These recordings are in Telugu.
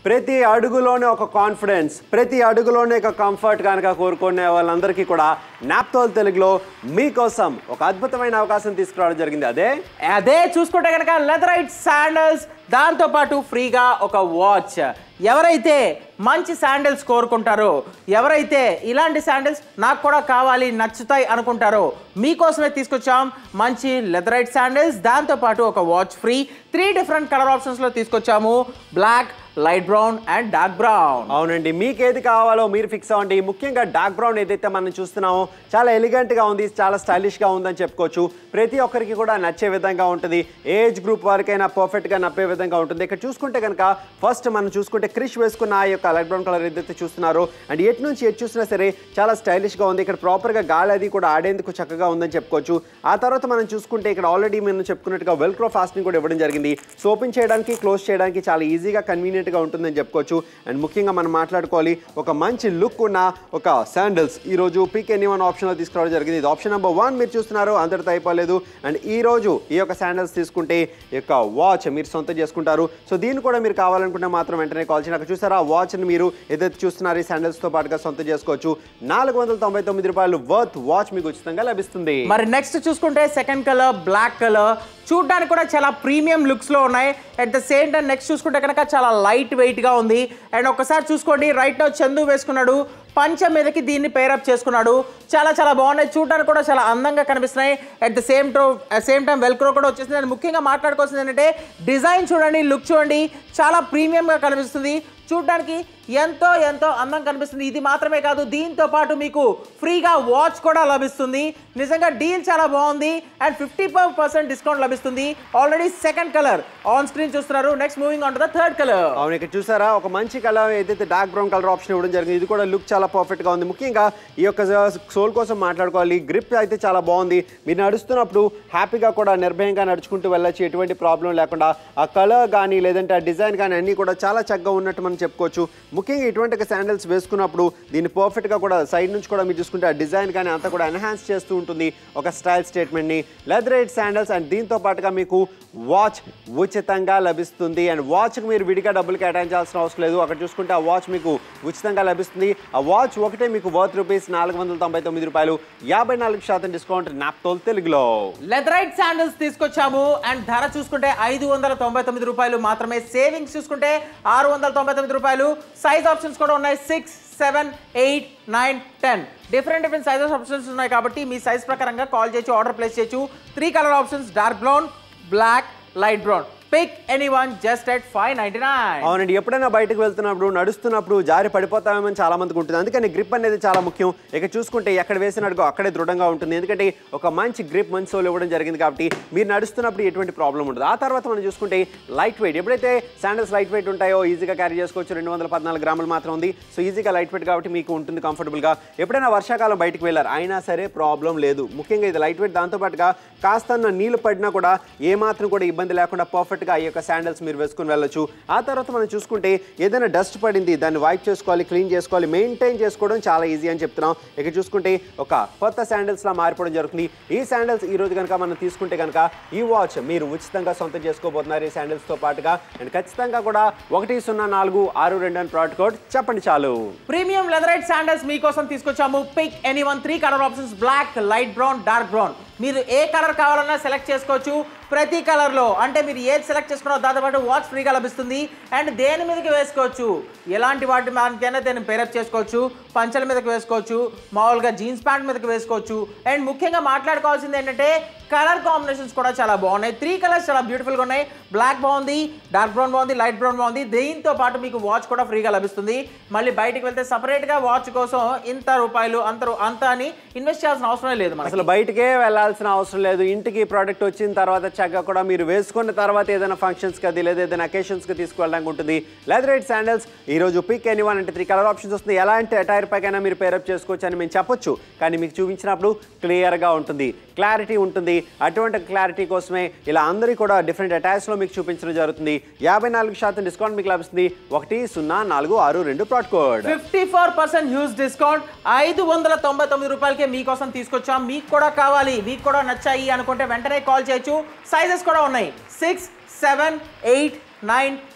ప్రతి అడుగులోనే ఒక కాన్ఫిడెన్స్ ప్రతి అడుగులోనే ఒక కంఫర్ట్ కనుక కోరుకునే వాళ్ళందరికీ కూడా నాప్తోల్ తెలుగులో మీకోసం ఒక అద్భుతమైన అవకాశం తీసుకురావడం జరిగింది అదే అదే చూసుకుంటే కనుక లెదరైట్ శాండల్స్ దాంతో పాటు ఫ్రీగా ఒక వాచ్ ఎవరైతే మంచి శాండిల్స్ కోరుకుంటారో ఎవరైతే ఇలాంటి శాండిల్స్ నాకు కూడా కావాలి నచ్చుతాయి అనుకుంటారో మీకోసమే తీసుకొచ్చాం మంచి లెదరైట్ శాండిల్స్ దాంతో పాటు ఒక watch free three different colour ఆప్షన్స్లో తీసుకొచ్చాము black light brown and dark brown అవునండి మీకు ఏది కావాలో మీరు ఫిక్స్ అవ్వండి ముఖ్యంగా డార్క్ బ్రౌన్ ఏదైతే మనం చూస్తున్నామో చాలా ఎలిగెంట్గా ఉంది చాలా స్టైలిష్గా ఉందని చెప్పుకోవచ్చు ప్రతి ఒక్కరికి కూడా నచ్చే విధంగా ఉంటుంది ఏజ్ గ్రూప్ వారికైనా పర్ఫెక్ట్గా నప్పే విధంగా ఉంటుంది ఇక్కడ చూసుకుంటే కనుక ఫస్ట్ మనం చూసుకుంటే క్రిష్ వేసుకున్న ఆ యొక్క లైట్ బ్రౌన్ కలర్ ఏదైతే చూస్తున్నారో అండ్ ఎటు నుంచి ఎటు చూసినా సరే చాలా స్టైలిష్గా ఉంది ఇక్కడ ప్రాపర్గా గాలి అది కూడా ఆడేందుకు చక్కగా ఉందని చెప్పుకోవచ్చు ఆ తర్వాత మనం చూసుకుంటే ఇక్కడ ఆల్రెడీ మనం చెప్పుకున్నట్టుగా వెల్క్రో ఫాస్టింగ్ కూడా ఇవ్వడం జరిగింది సో ఓపెన్ చేయడానికి క్లోజ్ చేయడానికి చాలా ఈజీగా కన్వీనియంట్గా ఉంటుందని చెప్పుకోవచ్చు అండ్ ముఖ్యంగా మనం మాట్లాడుకోవాలి ఒక మంచి లుక్ ఉన్న ఒక శాండిల్స్ ఈ రోజు పిక్ ఎనీ వన్ ఆప్షన్లో తీసుకురావడం జరిగింది ఇది ఆప్షన్ నెంబర్ వన్ మీరు చూస్తున్నారు అందరితో అయిపోలేదు అండ్ ఈ రోజు ఈ యొక్క శాండిల్స్ తీసుకుంటే ఈ యొక్క వాచ్ మీరు సొంతం చేసుకుంటారు సో దీన్ని కూడా మీరు కావాలనుకుంటే మాత్రం వెంటనే కాల్ చేయండి అక్కడ చూసారా ఆ వాచ్ని మీరు ఏదైతే చూస్తున్నారు ఈ శాండిల్స్తో పాటుగా సొంతం చేసుకోవచ్చు నాలుగు వందల తొంభై తొమ్మిది రూపాయలు వర్త్ వాచ్ మీకు ఉచితంగా లభిస్తుంది మరి నెక్స్ట్ చూసుకుంటే సెకండ్ కలర్ బ్లాక్ కలర్ చూడడానికి కూడా చాలా ప్రీమియం లుక్స్లో ఉన్నాయి at the same time next చూసుకుంటే కనుక చాలా లైట్ వెయిట్గా ఉంది అండ్ ఒకసారి చూసుకోండి రైట్ నో చందు వేసుకున్నాడు పంచ మీదకి దీన్ని పేరప్ చేసుకున్నాడు చాలా చాలా బాగున్నాయి చూడడానికి కూడా చాలా అందంగా కనిపిస్తున్నాయి at the same to same time velcro కూడా వచ్చేసింది అండ్ ముఖ్యంగా మాట్లాడుకోవాల్సింది ఏంటంటే డిజైన్ చూడండి లుక్ చూడండి చాలా ప్రీమియంగా కనిపిస్తుంది చూడడానికి ఎంతో ఎంతో అందం కనిపిస్తుంది ఇది మాత్రమే కాదు దీంతో పాటు మీకు ఫ్రీగా వాచ్ కూడా లభిస్తుంది నిజంగా డీల్ చాలా బాగుంది అండ్ ఫిఫ్టీ పర్సెంట్ డిస్కౌంట్ లభిస్తుంది already second colour on screen చూస్తున్నారు next moving on to the third colour అవును ఇక్కడ చూసారా ఒక మంచి కలర్ ఏదైతే డార్క్ బ్రౌన్ కలర్ ఆప్షన్ ఇవ్వడం జరిగింది ఇది కూడా లుక్ చాలా పర్ఫెక్ట్ గా ఉంది ముఖ్యంగా ఈ యొక్క సోల్ కోసం మాట్లాడుకోవాలి గ్రిప్ అయితే చాలా బాగుంది మీరు నడుస్తున్నప్పుడు హ్యాపీగా కూడా నిర్భయంగా నడుచుకుంటూ వెళ్ళొచ్చు ఎటువంటి ప్రాబ్లం లేకుండా ఆ కలర్ కానీ లేదంటే ఆ డిజైన్ కానీ అన్నీ కూడా చాలా చక్కగా ఉన్నట్టు మనం చెప్పుకోవచ్చు ముఖ్యంగా ఇటువంటి శాండిల్స్ వేసుకున్నప్పుడు దీన్ని పర్ఫెక్ట్గా కూడా సైడ్ నుంచి కూడా మీరు చూసుకుంటే ఆ డిజైన్ కానీ అంతా కూడా ఎన్హాన్స్ చేస్తూ ఉంటుంది ఒక స్టైల్ స్టేట్మెంట్ని లెదరైట్ శాండిల్స్ అండ్ దీంతో పాటుగా మీకు వాచ్ ఉచితంగా లభిస్తుంది అండ్ వాచ్కి మీరు విడిగా డబ్బులు కేటాయించాల్సిన అవసరం లేదు అక్కడ చూసుకుంటే ఆ వాచ్ మీకు ఉచితంగా లభిస్తుంది ఆ వాచ్ ఒకటే మీకు వర్త్ రూపీస్ నాలుగు వందల తొంభై తొమ్మిది రూపాయలు యాభై నాలుగు శాతం డిస్కౌంట్ నాప్తోల్ తెలుగులో లెదరైట్ శాండిల్స్ తీసుకొచ్చాము అండ్ ధర చూసుకుంటే ఐదు వందల తొంభై తొమ్మిది రూపాయలు మాత్రమే సేవింగ్స్ చూసుకుంటే ఆరు వందల తొంభై తొమ్మిది రూపాయలు సైజ్ ఆప్షన్స్ కూడా ఉన్నాయి six seven eight nine ten different different sizes options ఉన్నాయి కాబట్టి మీ సైజ్ ప్రకారంగా కాల్ చేయొచ్చు ఆర్డర్ ప్లేస్ చేయొచ్చు three colour options dark brown black light brown pick any one just at five ninety nine అవునండి ఎప్పుడైనా బయటకు వెళ్తున్నప్పుడు నడుస్తున్నప్పుడు జారి పడిపోతామని చాలా మందికి ఉంటుంది అందుకని గ్రిప్ అనేది చాలా ముఖ్యం ఇక చూసుకుంటే ఎక్కడ వేసిన అడుగు అక్కడే దృఢంగా ఉంటుంది ఎందుకంటే ఒక మంచి గ్రిప్ మంచి సోల్ ఇవ్వడం జరిగింది కాబట్టి మీరు నడుస్తున్నప్పుడు ఎటువంటి ప్రాబ్లం ఉండదు ఆ తర్వాత మనం చూసుకుంటే లైట్ వెయిట్ ఎప్పుడైతే శాండల్స్ లైట్ వెయిట్ ఉంటాయో ఈజీగా క్యారీ చేసుకోవచ్చు రెండు వందల పద్నాలుగు గ్రాములు మాత్రం ఉంది సో ఈజీగా లైట్ వెయిట్ కాబట్టి మీకు ఉంటుంది కంఫర్టబుల్గా ఎప్పుడైనా వర్షాకాలం బయటకు వెళ్ళారు అయినా సరే ప్రాబ్లం లేదు ముఖ్యంగా ఇది లైట్ వెయిట్ దాంతోపాటుగా కాస్తన్న నీళ్లు పడినా కూడా ఏమాత్రం కూడా ఇబ్బంది లేకుండా పర్ఫెక్ట్గా ఈ యొక్క శాండల్స్ మీరు వేసుకుని వెళ్ళొచ్చు ఆ తర్వాత మనం చూసుకుంటే ఏదైనా డస్ట్ పడింది దాన్ని వైప్ చేసుకోవాలి క్లీన్ చేసుకోవాలి మెయింటైన్ చేసుకోవడం చాలా ఈజీ అని చెప్తున్నాం ఇక చూసుకుంటే ఒక కొత్త శాండల్స్లా మారిపోవడం జరుగుతుంది ఈ శాండల్స్ ఈ రోజు కనుక మనం తీసుకుంటే కనుక ఈ వాచ్ మీరు ఉచితంగా సొంతం చేసుకోబోతున్నారు ఈ శాండల్స్తో పాటుగా అండ్ ఖచ్చితంగా కూడా ఒకటి సున్నా నాలుగు ఆరు రెండు అని ప్రోడక్ట్ కోడ్ చెప్పండి చాలు ప్రీమియం లెదరైట్ శాండల్స్ మీకోసం తీసుకొచ్చాము pick any one three colour options black light brown dark brown మీరు ఏ కలర్ కావాలన్నా సెలెక్ట్ చేసుకోవచ్చు ప్రతి కలర్లో అంటే మీరు ఏది సెలెక్ట్ చేసుకున్నారో దాంతోపాటు వాచ్ ఫ్రీగా లభిస్తుంది అండ్ దేని మీదకి వేసుకోవచ్చు ఎలాంటి వాటి మీదకైనా దీన్ని పేరప్ చేసుకోవచ్చు పంచల మీదకి వేసుకోవచ్చు మామూలుగా జీన్స్ ప్యాంట్ మీదకి వేసుకోవచ్చు అండ్ ముఖ్యంగా మాట్లాడుకోవాల్సింది ఏంటంటే కలర్ కాంబినేషన్స్ కూడా చాలా బాగున్నాయి త్రీ కలర్స్ చాలా బ్యూటిఫుల్గా ఉన్నాయి బ్లాక్ బాగుంది డార్క్ బ్రౌన్ బాగుంది లైట్ బ్రౌన్ బాగుంది దీంతో పాటు మీకు వాచ్ కూడా ఫ్రీగా లభిస్తుంది మళ్ళీ బయటికి వెళ్తే సపరేట్గా వాచ్ కోసం ఇంత రూపాయలు అంత రూ- అంత అని ఇన్వెస్ట్ చేయాల్సిన అవసరమే లేదు మనకి అసలు బయటకే వెళ్ళాల్సిన అవసరం లేదు ఇంటికి ప్రోడక్ట్ వచ్చిన తర్వాత చక్కగా కూడా మీరు వేసుకున్న తర్వాత ఏదైనా ఫంక్షన్స్కి అది లేదా ఏదైనా అకేషన్స్కి తీసుకువెళ్ళడానికి ఉంటుంది లెదరైట్ శాండల్స్ ఈ రోజు పిక్ ఎనీ వన్ అంటే త్రీ కలర్ ఆప్షన్స్ వస్తుంది ఎలాంటి అటైర్ పైకైనా మీరు పేరప్ చేసుకోవచ్చు అని మేము చెప్పొచ్చు కానీ మీకు చూపించినప్పుడు క్లియర్గా ఉంటుంది క్లారిటీ ఉంటుంది అటువంటి క్లారిటీ కోసమే ఇలా అందరికీ కూడా డిఫరెంట్ అటాచ్లో మీకు చూపించడం జరుగుతుంది యాభై నాలుగు శాతం డిస్కౌంట్ మీకు లభిస్తుంది ఒకటి సున్నా నాలుగు ఆరు రెండు prod code fifty four percent huge discount ఐదు వందల తొంభై తొమ్మిది రూపాయలకే మీకోసం తీసుకొచ్చాం మీకు కూడా కావాలి మీకు కూడా నచ్చాయి అనుకుంటే వెంటనే కాల్ చేయొచ్చు సైజెస్ కూడా ఉన్నాయి six seven eight nine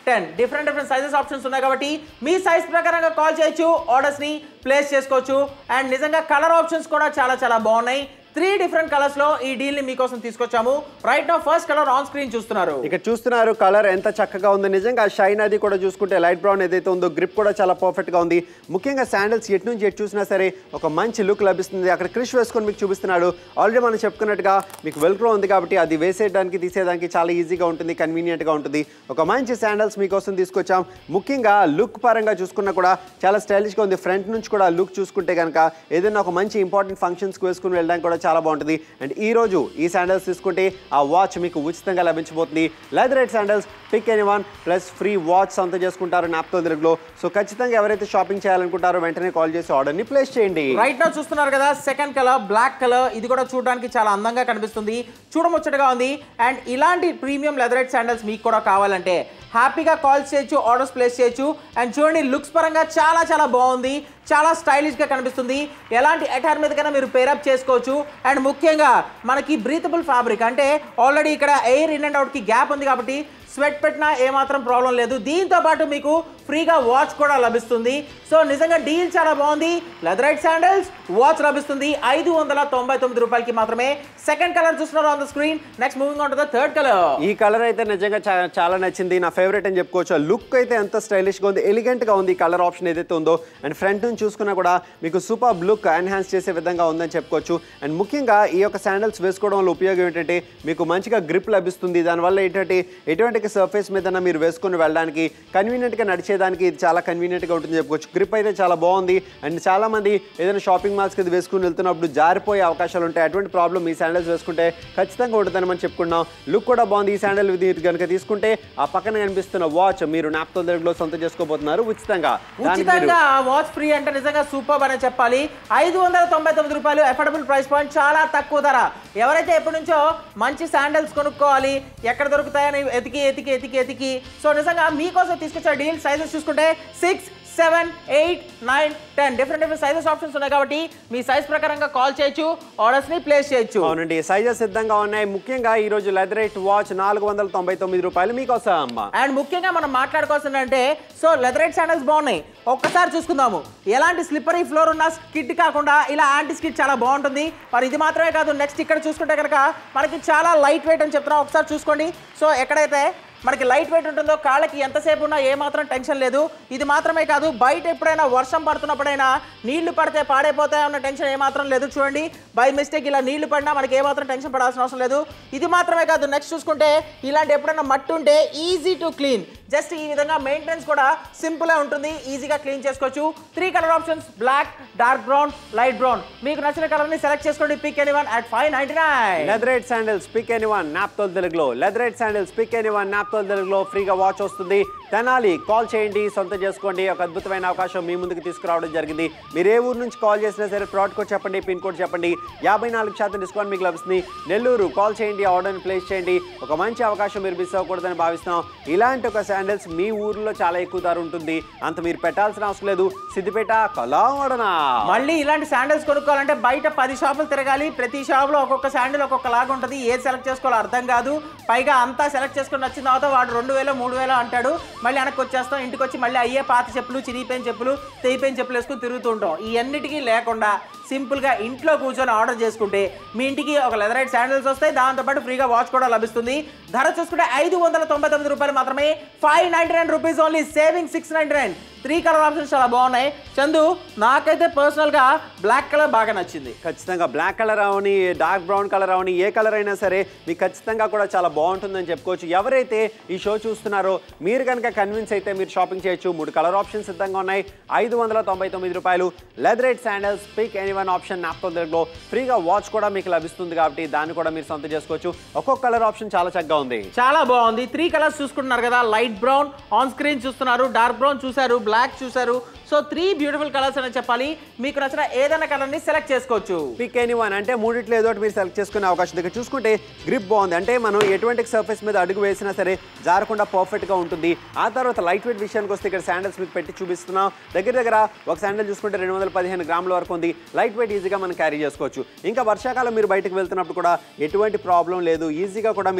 ten different different sizes options ఉన్నాయి కాబట్టి మీ సైజ్ ప్రకారంగా కాల్ చేయొచ్చు ఆర్డర్స్ని ప్లేస్ చేసుకోవచ్చు అండ్ నిజంగా కలర్ ఆప్షన్స్ కూడా చాలా చాలా బాగున్నాయి త్రీ డిఫరెంట్ కలర్స్లో ఈ డీల్ని మీకోసం తీసుకొచ్చాము రైట్ నా ఫస్ట్ కలర్ ఆన్ స్క్రీన్ చూస్తున్నారు ఇక్కడ చూస్తున్నారు కలర్ ఎంత చక్కగా ఉంది నిజంగా షైన్ అది కూడా చూసుకుంటే లైట్ బ్రౌన్ ఏదైతే ఉందో గ్రిప్ కూడా చాలా పర్ఫెక్ట్ గా ఉంది ముఖ్యంగా శాండిల్స్ ఎటు నుంచి ఎటు చూసినా సరే ఒక మంచి లుక్ లభిస్తుంది అక్కడ క్రిష్ వేసుకొని మీకు చూపిస్తున్నాడు ఆల్రెడీ మనం చెప్పుకున్నట్టుగా మీకు వెల్క్రో ఉంది కాబట్టి అది వేసేయడానికి తీసేయడానికి చాలా ఈజీగా ఉంటుంది కన్వీనియంట్ గా ఉంటుంది ఒక మంచి శాండల్స్ మీకోసం తీసుకొచ్చాం ముఖ్యంగా లుక్ పరంగా చూసుకున్నా కూడా చాలా స్టైలిష్ గా ఉంది ఫ్రంట్ నుంచి కూడా లుక్ చూసుకుంటే కనుక ఏదైనా ఒక మంచి ఇంపార్టెంట్ ఫంక్షన్స్కి వేసుకుని వెళ్ళడానికి కూడా చాలా బాగుంటుంది అండ్ ఈ రోజు ఈ శాండల్స్ తీసుకుంటే ఆ వాచ్ మీకు ఉచితంగా లభించబోతుంది leatherette sandals pick any one plus free watch సొంత చేసుకుంటారు నాప్తో తెలుగులో సో ఖచ్చితంగా ఎవరైతే షాపింగ్ చేయాలనుకుంటారో వెంటనే కాల్ చేసి ఆర్డర్ని ప్లేస్ చేయండి రైట్ నా చూస్తున్నారు కదా సెకండ్ కలర్ బ్లాక్ కలర్ ఇది కూడా చూడడానికి చాలా అందంగా కనిపిస్తుంది చూడముచ్చటగా ఉంది అండ్ ఇలాంటి ప్రీమియం లెదరైట్ శాండల్స్ మీకు కూడా కావాలంటే హ్యాపీగా కాల్ చేయొచ్చు ఆర్డర్స్ ప్లేస్ చేయొచ్చు అండ్ చూడండి లుక్స్ పరంగా చాలా చాలా బాగుంది చాలా స్టైలిష్గా కనిపిస్తుంది ఎలాంటి అటార్ మీదకైనా మీరు పేరప్ చేసుకోవచ్చు అండ్ ముఖ్యంగా మనకి బ్రీతబుల్ ఫ్యాబ్రిక్ అంటే ఆల్రెడీ ఇక్కడ ఎయిర్ ఇన్ అండ్ అవుట్కి గ్యాప్ ఉంది కాబట్టి స్వెట్ పెట్టినా ఏమాత్రం ప్రాబ్లం లేదు దీంతో పాటు మీకు ఫ్రీగా వాచ్ కూడా లభిస్తుంది సో నిజంగా డీల్ చాలా బాగుంది లెదరైట్ శాండల్స్ వాచ్ లభిస్తుంది ఐదు వందల తొంభై తొమ్మిది రూపాయలకి మాత్రమే సెకండ్ కలర్ చూస్తున్నారు on the screen next moving on to the third colour ఈ కలర్ అయితే నిజంగా చా- చాలా నచ్చింది నా ఫేవరెట్ అని చెప్పుకోవచ్చు ఆ లుక్ అయితే ఎంత స్టైలిష్గా ఉంది ఎలిగెంట్గా ఉంది ఈ కలర్ ఆప్షన్ ఏదైతే ఉందో అండ్ ఫ్రంట్ నుంచి చూసుకున్నా కూడా మీకు సూపర్ లుక్ ఎన్హాన్స్ చేసే విధంగా ఉందని చెప్పుకోవచ్చు అండ్ ముఖ్యంగా ఈ యొక్క శాండల్స్ వేసుకోవడం వల్ల ఉపయోగం ఏంటంటే మీకు మంచిగా గ్రిప్ లభిస్తుంది దానివల్ల ఏంటంటే ఎటువంటి సర్ఫేస్ మీద మీరు వేసుకొని వెళ్ళడానికి కన్వీనియంట్గా నడిచేదానికి ఇది చాలా కన్వీనియంట్గా ఉంటుంది చెప్పుకోవచ్చు గ్రిప్ అయితే చాలా బాగుంది అండ్ చాలా మంది ఏదైనా షాపింగ్ మాల్స్కి ఇది వేసుకుని వెళ్తున్నప్పుడు జారిపోయే అవకాశాలు ఉంటాయి అటువంటి ప్రాబ్లం ఈ శాండల్స్ వేసుకుంటే ఖచ్చితంగా ఉంటుందని మనం చెప్పుకున్నాం లుక్ కూడా బాగుంది ఈ శాండల్ ఇది కనుక తీసుకుంటే ఆ పక్కన కనిపిస్తున్న వాచ్ మీరు నాప్తో దగ్గరలో సొంతం చేసుకోబోతున్నారు ఉచితంగా దానికి మీరు ఉచితంగా వాచ్ ఫ్రీ అంటే నిజంగా సూపర్ అనే చెప్పాలి ఐదు వందల తొంభై తొమ్మిది రూపాయలు అఫోర్డబుల్ ప్రైస్ పాయింట్ చాలా తక్కువ ధర ఎవరైతే ఎప్పటి నుంచో మంచి శాండల్స్ కొనుక్కోవాలి ఎక్కడ దొరుకుతాయని ఎతికి ఎతికి ఎతికి ఎతికి సో నిజంగా మీకోసం తీసుకొచ్చే డీల్ సైజెస్ చూసుకుంటే six seven eight nine ten different different sizes options ఉన్నాయి కాబట్టి మీ సైజ్ ప్రకారంగా కాల్ చేయొచ్చు ఆర్డర్స్ని ప్లేస్ చేయొచ్చు అవునండి సైజెస్ సిద్ధంగా ఉన్నాయి ముఖ్యంగా ఈ రోజు లెదరైట్ వాచ్ నాలుగు వందల తొంభై తొమ్మిది రూపాయలు మీకోసం అమ్మ అండ్ ముఖ్యంగా మనం మాట్లాడుకోవాల్సింది అంటే సో లెదరైట్ శాండల్స్ బాగున్నాయి ఒక్కసారి చూసుకుందాము ఎలాంటి స్లిప్పరీ ఫ్లోర్ ఉన్న స్కిట్ కాకుండా ఇలా యాంటీ స్కిట్ చాలా బాగుంటుంది మరి ఇది మాత్రమే కాదు నెక్స్ట్ ఇక్కడ చూసుకుంటే కనుక మనకి చాలా లైట్ వెయిట్ అని చెప్తున్నాం ఒకసారి చూసుకోండి సో ఎక్కడైతే మనకి లైట్ వెయిట్ ఉంటుందో కాళ్ళకి ఎంతసేపు ఉన్నా ఏమాత్రం టెన్షన్ లేదు ఇది మాత్రమే కాదు బయట ఎప్పుడైనా వర్షం పడుతున్నప్పుడైనా నీళ్లు పడితే పాడైపోతాయన్న టెన్షన్ ఏమాత్రం లేదు చూడండి బై మిస్టేక్ ఇలా నీళ్లు పడినా మనకి ఏమాత్రం టెన్షన్ పడాల్సిన అవసరం లేదు ఇది మాత్రమే కాదు నెక్స్ట్ చూసుకుంటే ఇలాంటి ఎప్పుడైనా మట్టి ఉంటే ఈజీ టు క్లీన్ జస్ట్ ఈ విధంగా మెయింటెనెన్స్ కూడా సింపుల్ ఉంటుంది ఈజీగా క్లీన్ చేసుకోవచ్చు three colour options black dark brown light brown మీకు నచ్చిన కలర్ ని సెలెక్ట్ చేసుకోండి pick any one at five ninety nine leatherette sandals pick any one Naaptol తెలుగులో leatherette sandals pick any one Naaptol తెలుగులో ఫ్రీగా వాచ్ వస్తుంది తెనాలి కాల్ చేయండి సొంతం చేసుకోండి ఒక అద్భుతమైన అవకాశం మీ ముందుకు తీసుకురావడం జరిగింది మీరు ఏ ఊరు నుంచి కాల్ చేసినా సరే ప్రోడక్ట్ కోడ్ చెప్పండి పిన్ కోడ్ చెప్పండి యాభై నాలుగు శాతం డిస్కౌంట్ మీకు లభిస్తుంది నెల్లూరు కాల్ చేయండి ఆర్డర్ని ప్లేస్ చేయండి ఒక మంచి అవకాశం మీరు మిస్ అవ్వకూడదని భావిస్తున్నాం ఇలాంటి ఒక శాండిల్స్ మీ ఊర్లో చాలా ఎక్కువ ధర ఉంటుంది అంత మీరు పెట్టాల్సిన అవసరం లేదు సిద్దిపేట కలావడనా మళ్ళీ ఇలాంటి శాండిల్స్ కొనుక్కోవాలంటే బయట పది షాపులు తిరగాలి ప్రతి షాపులో ఒక్కొక్క శాండిల్ ఒక్కొక్క లాగా ఉంటుంది ఏది సెలెక్ట్ చేసుకోవాలో అర్థం కాదు పైగా అంతా సెలెక్ట్ చేసుకుని వచ్చిన తర్వాత వాడు రెండు వేలు మూడు వేలు అంటాడు మళ్ళీ వెనక్కి వచ్చేస్తాం ఇంటికి వచ్చి మళ్ళీ అయ్యే పాత చెప్పులు చిరిగిపోయిన చెప్పులు తెగిపోయిన చెప్పులు వేసుకుని తిరుగుతూ ఉంటాం ఇవన్నిటికీ లేకుండా సింపుల్గా ఇంట్లో కూర్చొని ఆర్డర్ చేసుకుంటే మీ ఇంటికి ఒక లెదరైట్ శాండిల్స్ వస్తాయి దాంతోపాటు ఫ్రీగా వాచ్ కూడా లభిస్తుంది ధర చూసుకుంటే ఐదు వందల తొంభై తొమ్మిది రూపాయలు మాత్రమే five ninety nine rupees only saving six ninety nine three colour options చాలా బాగున్నాయి చందు నాకైతే పర్సనల్గా బ్లాక్ కలర్ బాగా నచ్చింది ఖచ్చితంగా బ్లాక్ కలర్ అవని డార్క్ బ్రౌన్ కలర్ అవని ఏ కలర్ అయినా సరే మీకు ఖచ్చితంగా కూడా చాలా బాగుంటుందని చెప్పుకోవచ్చు ఎవరైతే ఈ షో చూస్తున్నారో మీరు కనుక కన్విన్స్ అయితే మీరు షాపింగ్ చేయొచ్చు మూడు కలర్ ఆప్షన్స్ సిద్ధంగా ఉన్నాయి ఐదు వందల తొంభై తొమ్మిది రూపాయలు leatherette sandals pick any one option Naaptol దగ్గరలో ఫ్రీగా వాచ్ కూడా మీకు లభిస్తుంది కాబట్టి దాన్ని కూడా మీరు సొంతం చేసుకోవచ్చు ఒక్కొక్క కలర్ ఆప్షన్ చాలా చక్కగా ఉంది చాలా బాగుంది త్రీ కలర్స్ చూసుకుంటున్నారు కదా లైట్ బ్రౌన్ ఆన్ స్క్రీన్ చూస్తున్నారు డార్క్ బ్రౌన్ చూసారు బ్లాక్ చూసారు సో త్రీ బ్యూటిఫుల్ కలర్స్ అని చెప్పాలి మీకు నచ్చిన ఏదైనా కలర్ ని సెలెక్ట్ చేసుకోవచ్చు పిక్ ఎనీ వన్ అంటే మూడిట్లో ఏదో ఒకటి మీరు సెలెక్ట్ చేసుకునే అవకాశం దగ్గర చూసుకుంటే గ్రిప్ బాగుంది అంటే మనం ఎటువంటి సర్ఫేస్ మీద అడుగు వేసినా సరే జారకుండా పర్ఫెక్ట్గా ఉంటుంది ఆ తర్వాత లైట్ వెయిట్ విషయానికి వస్తే ఇక్కడ శాండల్స్ మీకు పెట్టి చూపిస్తున్నాం దగ్గర దగ్గర ఒక శాండల్ చూసుకుంటే రెండు వందల పదిహేను గ్రాముల వరకు ఉంది లైట్ వెయిట్ ఈజీగా మనం క్యారీ చేసుకోవచ్చు ఇంకా వర్షాకాలం మీరు బయటకు వెళ్తున్నప్పుడు కూడా ఎటువంటి ప్రాబ్లం లేదు ఈజీగా కూడా మీరు వర్షాకాలం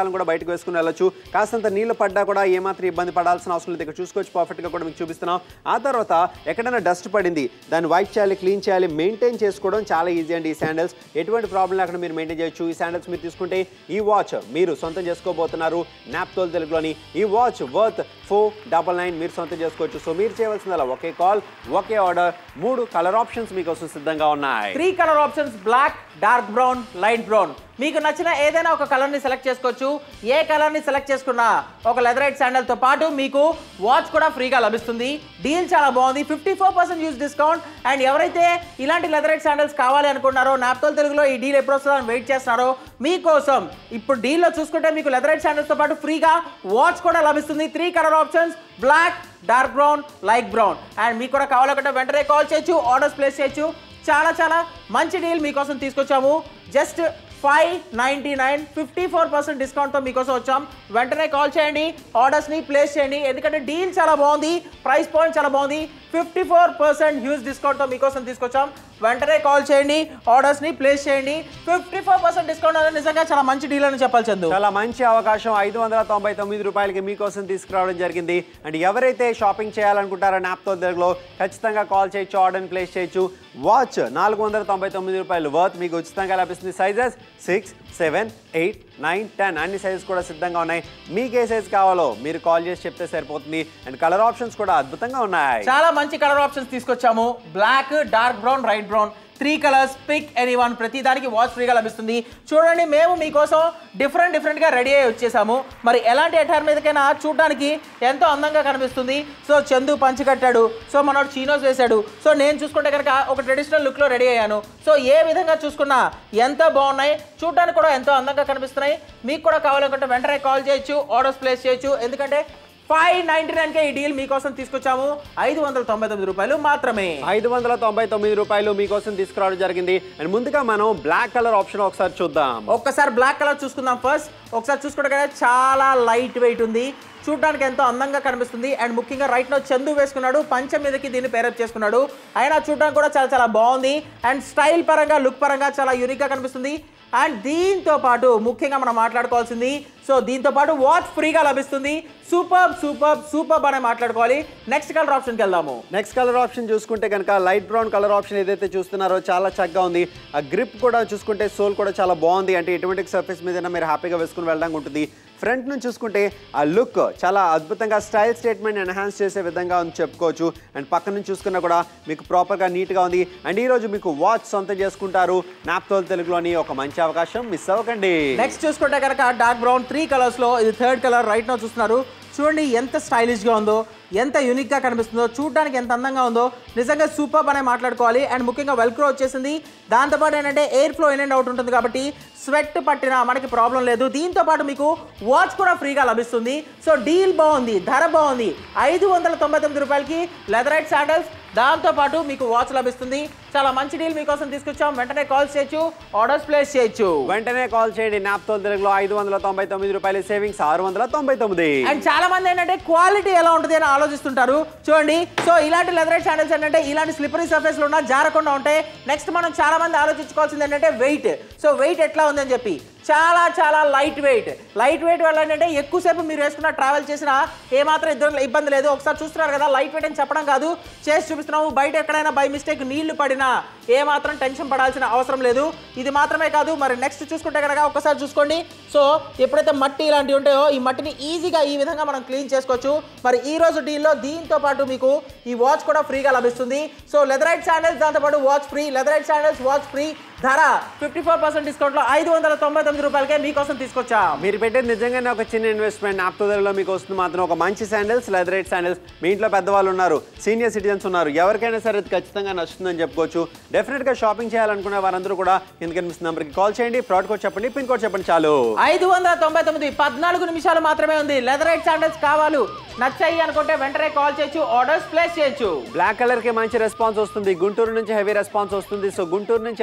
ఎండాకాలం కూడా బయటకు వేసుకుని వెళ్ళొచ్చు కాస్తంత నీళ్లు పడ్డా కూడా ఏమాత్రం ఇబ్బంది పడాల్సిన అవసరం లేదు ఇక్కడ చూసుకోవచ్చు పర్ఫెక్ట్గా కూడా మీకు చూపిస్తున్నాం ఆ తర్వాత ఎక్కడైనా డస్ట్ పడింది దాన్ని వైప్ చేయాలి క్లీన్ చేయాలి మెయింటైన్ చేసుకోవడం చాలా ఈజీ అండి ఈ శాండల్స్ ఎటువంటి ప్రాబ్లం లేకుండా మీరు మెయింటైన్ చేయొచ్చు ఈ శాండల్స్ మీరు తీసుకుంటే ఈ వాచ్ మీరు సొంతం చేసుకోబోతున్నారు నాప్తోల్ తెలుగులోని ఈ watch worth four double nine మీరు సొంతం చేసుకోవచ్చు సో మీరు చేయవలసిందల్లా ఒకే కాల్ ఒకే ఆర్డర్ మూడు కలర్ ఆప్షన్స్ మీకోసం సిద్ధంగా ఉన్నాయి three colour options black dark brown light brown మీకు నచ్చిన ఏదైనా ఒక కలర్ని సెలెక్ట్ చేసుకోవచ్చు ఏ కలర్ని సెలెక్ట్ చేసుకున్నా ఒక లెదరైట్ శాండల్తో పాటు మీకు వాచ్ కూడా ఫ్రీగా లభిస్తుంది డీల్ చాలా బాగుంది fifty four percent use discount and ఎవరైతే ఇలాంటి లెదరైట్ శాండల్స్ కావాలి అనుకున్నారో నాప్తోల్ తెలుగులో ఈ డీల్ ఎప్పుడు వస్తుందని వెయిట్ చేస్తున్నారో మీకోసం ఇప్పుడు డీల్లో చూసుకుంటే మీకు లెదరైట్ శాండల్స్తో పాటు ఫ్రీగా వాచ్ కూడా లభిస్తుంది three colour options black dark brown light brown and మీకు కూడా కావాలనుకుంటే వెంటనే కాల్ చేయొచ్చు ఆర్డర్స్ ప్లేస్ చేయొచ్చు చాలా చాలా మంచి డీల్ మీకోసం తీసుకొచ్చాము just five ninety nine fifty four percent డిస్కౌంట్తో మీకోసం వచ్చాం వెంటనే కాల్ చేయండి ఆర్డర్స్ని ప్లేస్ చేయండి ఎందుకంటే డీల్ చాలా బాగుంది ప్రైస్ పాయింట్ చాలా బాగుంది ఫిఫ్టీ ఫోర్ పర్సెంట్ హ్యూజ్ డిస్కౌంట్తో మీకోసం తీసుకొచ్చాం వెంటనే కాల్ చేయండి ఆర్డర్స్ని ప్లేస్ చేయండి ఫిఫ్టీ ఫోర్ పర్సెంట్ డిస్కౌంట్ అనేది నిజంగా చాలా మంచి డీల్ అని చెప్పాలి చందు చాలా మంచి అవకాశం ఐదు వందల తొంభై తొమ్మిది రూపాయలకి మీకోసం తీసుకురావడం జరిగింది అండ్ ఎవరైతే షాపింగ్ చేయాలనుకుంటారో నాప్తో తెలుగులో ఖచ్చితంగా కాల్ చేయొచ్చు ఆర్డర్ ప్లేస్ చేయొచ్చు వాచ్ నాలుగు వందల తొంభై తొమ్మిది రూపాయలు వర్త్ మీకు ఉచితంగా లభిస్తుంది sizes six seven eight nine ten అన్ని సైజెస్ కూడా సిద్ధంగా ఉన్నాయి మీకు ఏ సైజ్ కావాలో మీరు కాల్ చేసి చెప్తే సరిపోతుంది అండ్ కలర్ ఆప్షన్స్ కూడా అద్భుతంగా ఉన్నాయి చాలా మంచి కలర్ ఆప్షన్స్ తీసుకొచ్చాము black dark brown right brown three colours pick any one ప్రతి దానికి వాచ్ ఫ్రీగా లభిస్తుంది చూడండి మేము మీకోసం డిఫరెంట్ డిఫరెంట్గా రెడీ అయ్యి వచ్చేసాము మరి ఎలాంటి అటార్ మీదకైనా చూడడానికి ఎంతో అందంగా కనిపిస్తుంది సో చందు పంచి కట్టాడు సో మనోడు చీనోస్ వేశాడు సో నేను చూసుకుంటే కనుక ఒక ట్రెడిషనల్ లుక్లో రెడీ అయ్యాను సో ఏ విధంగా చూసుకున్నా ఎంతో బాగున్నాయి చూడడానికి కూడా ఎంతో అందంగా కనిపిస్తున్నాయి మీకు కూడా కావాలనుకుంటే వెంటనే కాల్ చేయొచ్చు ఆర్డర్స్ ప్లేస్ చేయొచ్చు ఎందుకంటే ఫైవ్ నైన్టీ నైన్కే ఈ డీల్ మీకోసం తీసుకొచ్చాము ఐదు వందల తొంభై తొమ్మిది రూపాయలు మాత్రమే ఐదు వందల తొంభై తొమ్మిది రూపాయలు మీకోసం తీసుకురావడం జరిగింది అండ్ ముందుగా మనం బ్లాక్ కలర్ ఆప్షన్ ఒకసారి చూద్దాం ఒక్కసారి బ్లాక్ కలర్ చూసుకుందాం ఫస్ట్ ఒకసారి చూసుకుంటే కదా చాలా లైట్ వెయిట్ ఉంది చూడడానికి ఎంతో అందంగా కనిపిస్తుంది అండ్ ముఖ్యంగా రైట్ నో చందు వేసుకున్నాడు పంచ మీదకి దీన్ని పేరప్ చేసుకున్నాడు అయినా చూడడానికి కూడా చాలా చాలా బాగుంది అండ్ స్టైల్ పరంగా లుక్ పరంగా చాలా యూనిక్గా కనిపిస్తుంది అండ్ దీంతో పాటు ముఖ్యంగా మనం మాట్లాడుకోవాల్సింది సో దీంతో పాటు వాచ్ ఫ్రీగా లభిస్తుంది సూపర్ సూపర్ సూపర్ అనే మాట్లాడుకోవాలి నెక్స్ట్ కలర్ ఆప్షన్కి వెళ్దాము నెక్స్ట్ కలర్ ఆప్షన్ చూసుకుంటే కనుక లైట్ బ్రౌన్ కలర్ ఆప్షన్ ఏదైతే చూస్తున్నారో చాలా చక్కగా ఉంది ఆ గ్రిప్ కూడా చూసుకుంటే సోల్ కూడా చాలా బాగుంది అంటే ఎటువంటి సర్ఫేస్ మీద మీరు హ్యాపీగా వేసుకుని వెళ్ళడానికి ఉంటుంది ఫ్రంట్ నుంచి చూసుకుంటే ఆ లుక్ చాలా అద్భుతంగా స్టైల్ స్టేట్మెంట్ ఎన్హాన్స్ చేసే విధంగా ఉంది చెప్పుకోవచ్చు అండ్ పక్క నుంచి చూసుకున్నా కూడా మీకు ప్రాపర్గా నీట్గా ఉంది అండ్ ఈరోజు మీకు వాచ్ సొంతం చేసుకుంటారు నాప్తోల్ తెలుగులోని ఒక మంచి అవకాశం మిస్ అవ్వకండి నెక్స్ట్ చూసుకుంటే కనుక డార్క్ బ్రౌన్ త్రీ కలర్స్ లో ఇది థర్డ్ కలర్ రైట్ నో చూస్తున్నారు చూడండి ఎంత స్టైలిష్ గా ఉందో ఎంత యూనిక్ గా కనిపిస్తుందో చూడడానికి ఎంత అందంగా ఉందో నిజంగా సూపర్ అనే మాట్లాడుకోవాలి అండ్ ముఖ్యంగా వెల్క్రో వచ్చేసింది దాంతోపాటు ఏంటంటే air flow in and out ఉంటుంది కాబట్టి స్వెట్ పట్టినా మనకి ప్రాబ్లం లేదు దీంతో పాటు మీకు వాచ్ కూడా ఫ్రీగా లభిస్తుంది సో డీల్ బాగుంది ధర బాగుంది ఐదు వందల తొంభై తొమ్మిది రూపాయలకి లెదరైట్ శాండల్స్ దాంతో పాటు మీకు వాచ్ లభిస్తుంది చాలా మంచి డీల్ మీకోసం తీసుకొచ్చాం వెంటనే కాల్ చేయొచ్చు ఆర్డర్స్ ప్లేస్ చేయొచ్చు వెంటనే కాల్ చేయండి నాప్తోల్ తెలుగులో ఐదు వందల తొంభై తొమ్మిది రూపాయలు సేవింగ్స్ ఆరు వందల తొంభై తొమ్మిది అండ్ చాలా మంది ఏంటంటే క్వాలిటీ ఎలా ఉంటుంది అని ఆలోచిస్తుంటారు చూడండి సో ఇలాంటి లెదర్ శాండల్స్ ఏంటంటే ఇలాంటి స్లిపరీ సర్ఫేస్ లో ఉన్న జారకుండా ఉంటాయి నెక్స్ట్ మనం చాలా మంది ఆలోచించుకోవాల్సింది ఏంటంటే వెయిట్ సో వెయిట్ ఎట్లా ఉందని చెప్పి చాలా చాలా లైట్ వెయిట్ లైట్ వెయిట్ వల్ల ఏంటంటే ఎక్కువసేపు మీరు వేసుకున్న ట్రావెల్ చేసినా ఏమాత్రం ఇద్దరు ఇబ్బంది లేదు ఒకసారి చూస్తున్నారు కదా లైట్ వెయిట్ అని చెప్పడం కాదు చేసి చూపిస్తున్నాము బయట ఎక్కడైనా బై మిస్టేక్ నీళ్లు పడినా ఏమాత్రం టెన్షన్ పడాల్సిన అవసరం లేదు ఇది మాత్రమే కాదు మరి నెక్స్ట్ చూసుకుంటే కనుక ఒకసారి చూసుకోండి సో ఎప్పుడైతే మట్టి ఇలాంటివి ఉంటాయో ఈ మట్టిని ఈజీగా ఈ విధంగా మనం క్లీన్ చేసుకోవచ్చు మరి ఈ రోజు డీల్లో దీంతో పాటు మీకు ఈ వాచ్ కూడా ఫ్రీగా లభిస్తుంది సో లెదరైట్ శాండల్స్ దాంతోపాటు watch free leatherette sandals watch free ధర ఫిఫ్టీ ఫోర్ పర్సెంట్ డిస్కౌంట్లో ఐదు వందల తొంభై తొమ్మిది రూపాయలకే మీకోసం తీసుకొచ్చాం మీరు పెట్టేది నిజంగానే ఒక చిన్న ఇన్వెస్ట్మెంట్ నాప్తోదరలో మీకు వస్తుంది మాత్రం ఒక మంచి శాండిల్స్ లెదరైట్ శాండిల్స్ మీ ఇంట్లో పెద్దవాళ్ళు ఉన్నారు సీనియర్ సిటిజన్స్ ఉన్నారు ఎవరికైనా సరే ఇది ఖచ్చితంగా నచ్చుతుందని చెప్పుకోవచ్చు డెఫినెట్గా షాపింగ్ చేయాలనుకునే వారందరూ కూడా కింద కనిపిస్తున్న నెంబర్కి కాల్ చేయండి ప్రాడ్ కోడ్ చెప్పండి పిన్ కోడ్ చెప్పండి చాలు ఐదు వందల తొంభై తొమ్మిది పద్నాలుగు నిమిషాలు మాత్రమే ఉంది లెదరైట్ శాండల్స్ కావాలి నచ్చాయి అనుకుంటే వెంటనే కాల్ చేయొచ్చు ఆర్డర్స్ ప్లేస్ చేయొచ్చు బ్లాక్ కలర్ కి మంచి రెస్పాన్స్ వస్తుంది గుంటూరు నుంచి హెవీ రెస్పాన్స్ వస్తుంది సో గుంటూరు నుంచి ఎవరైతే షాప్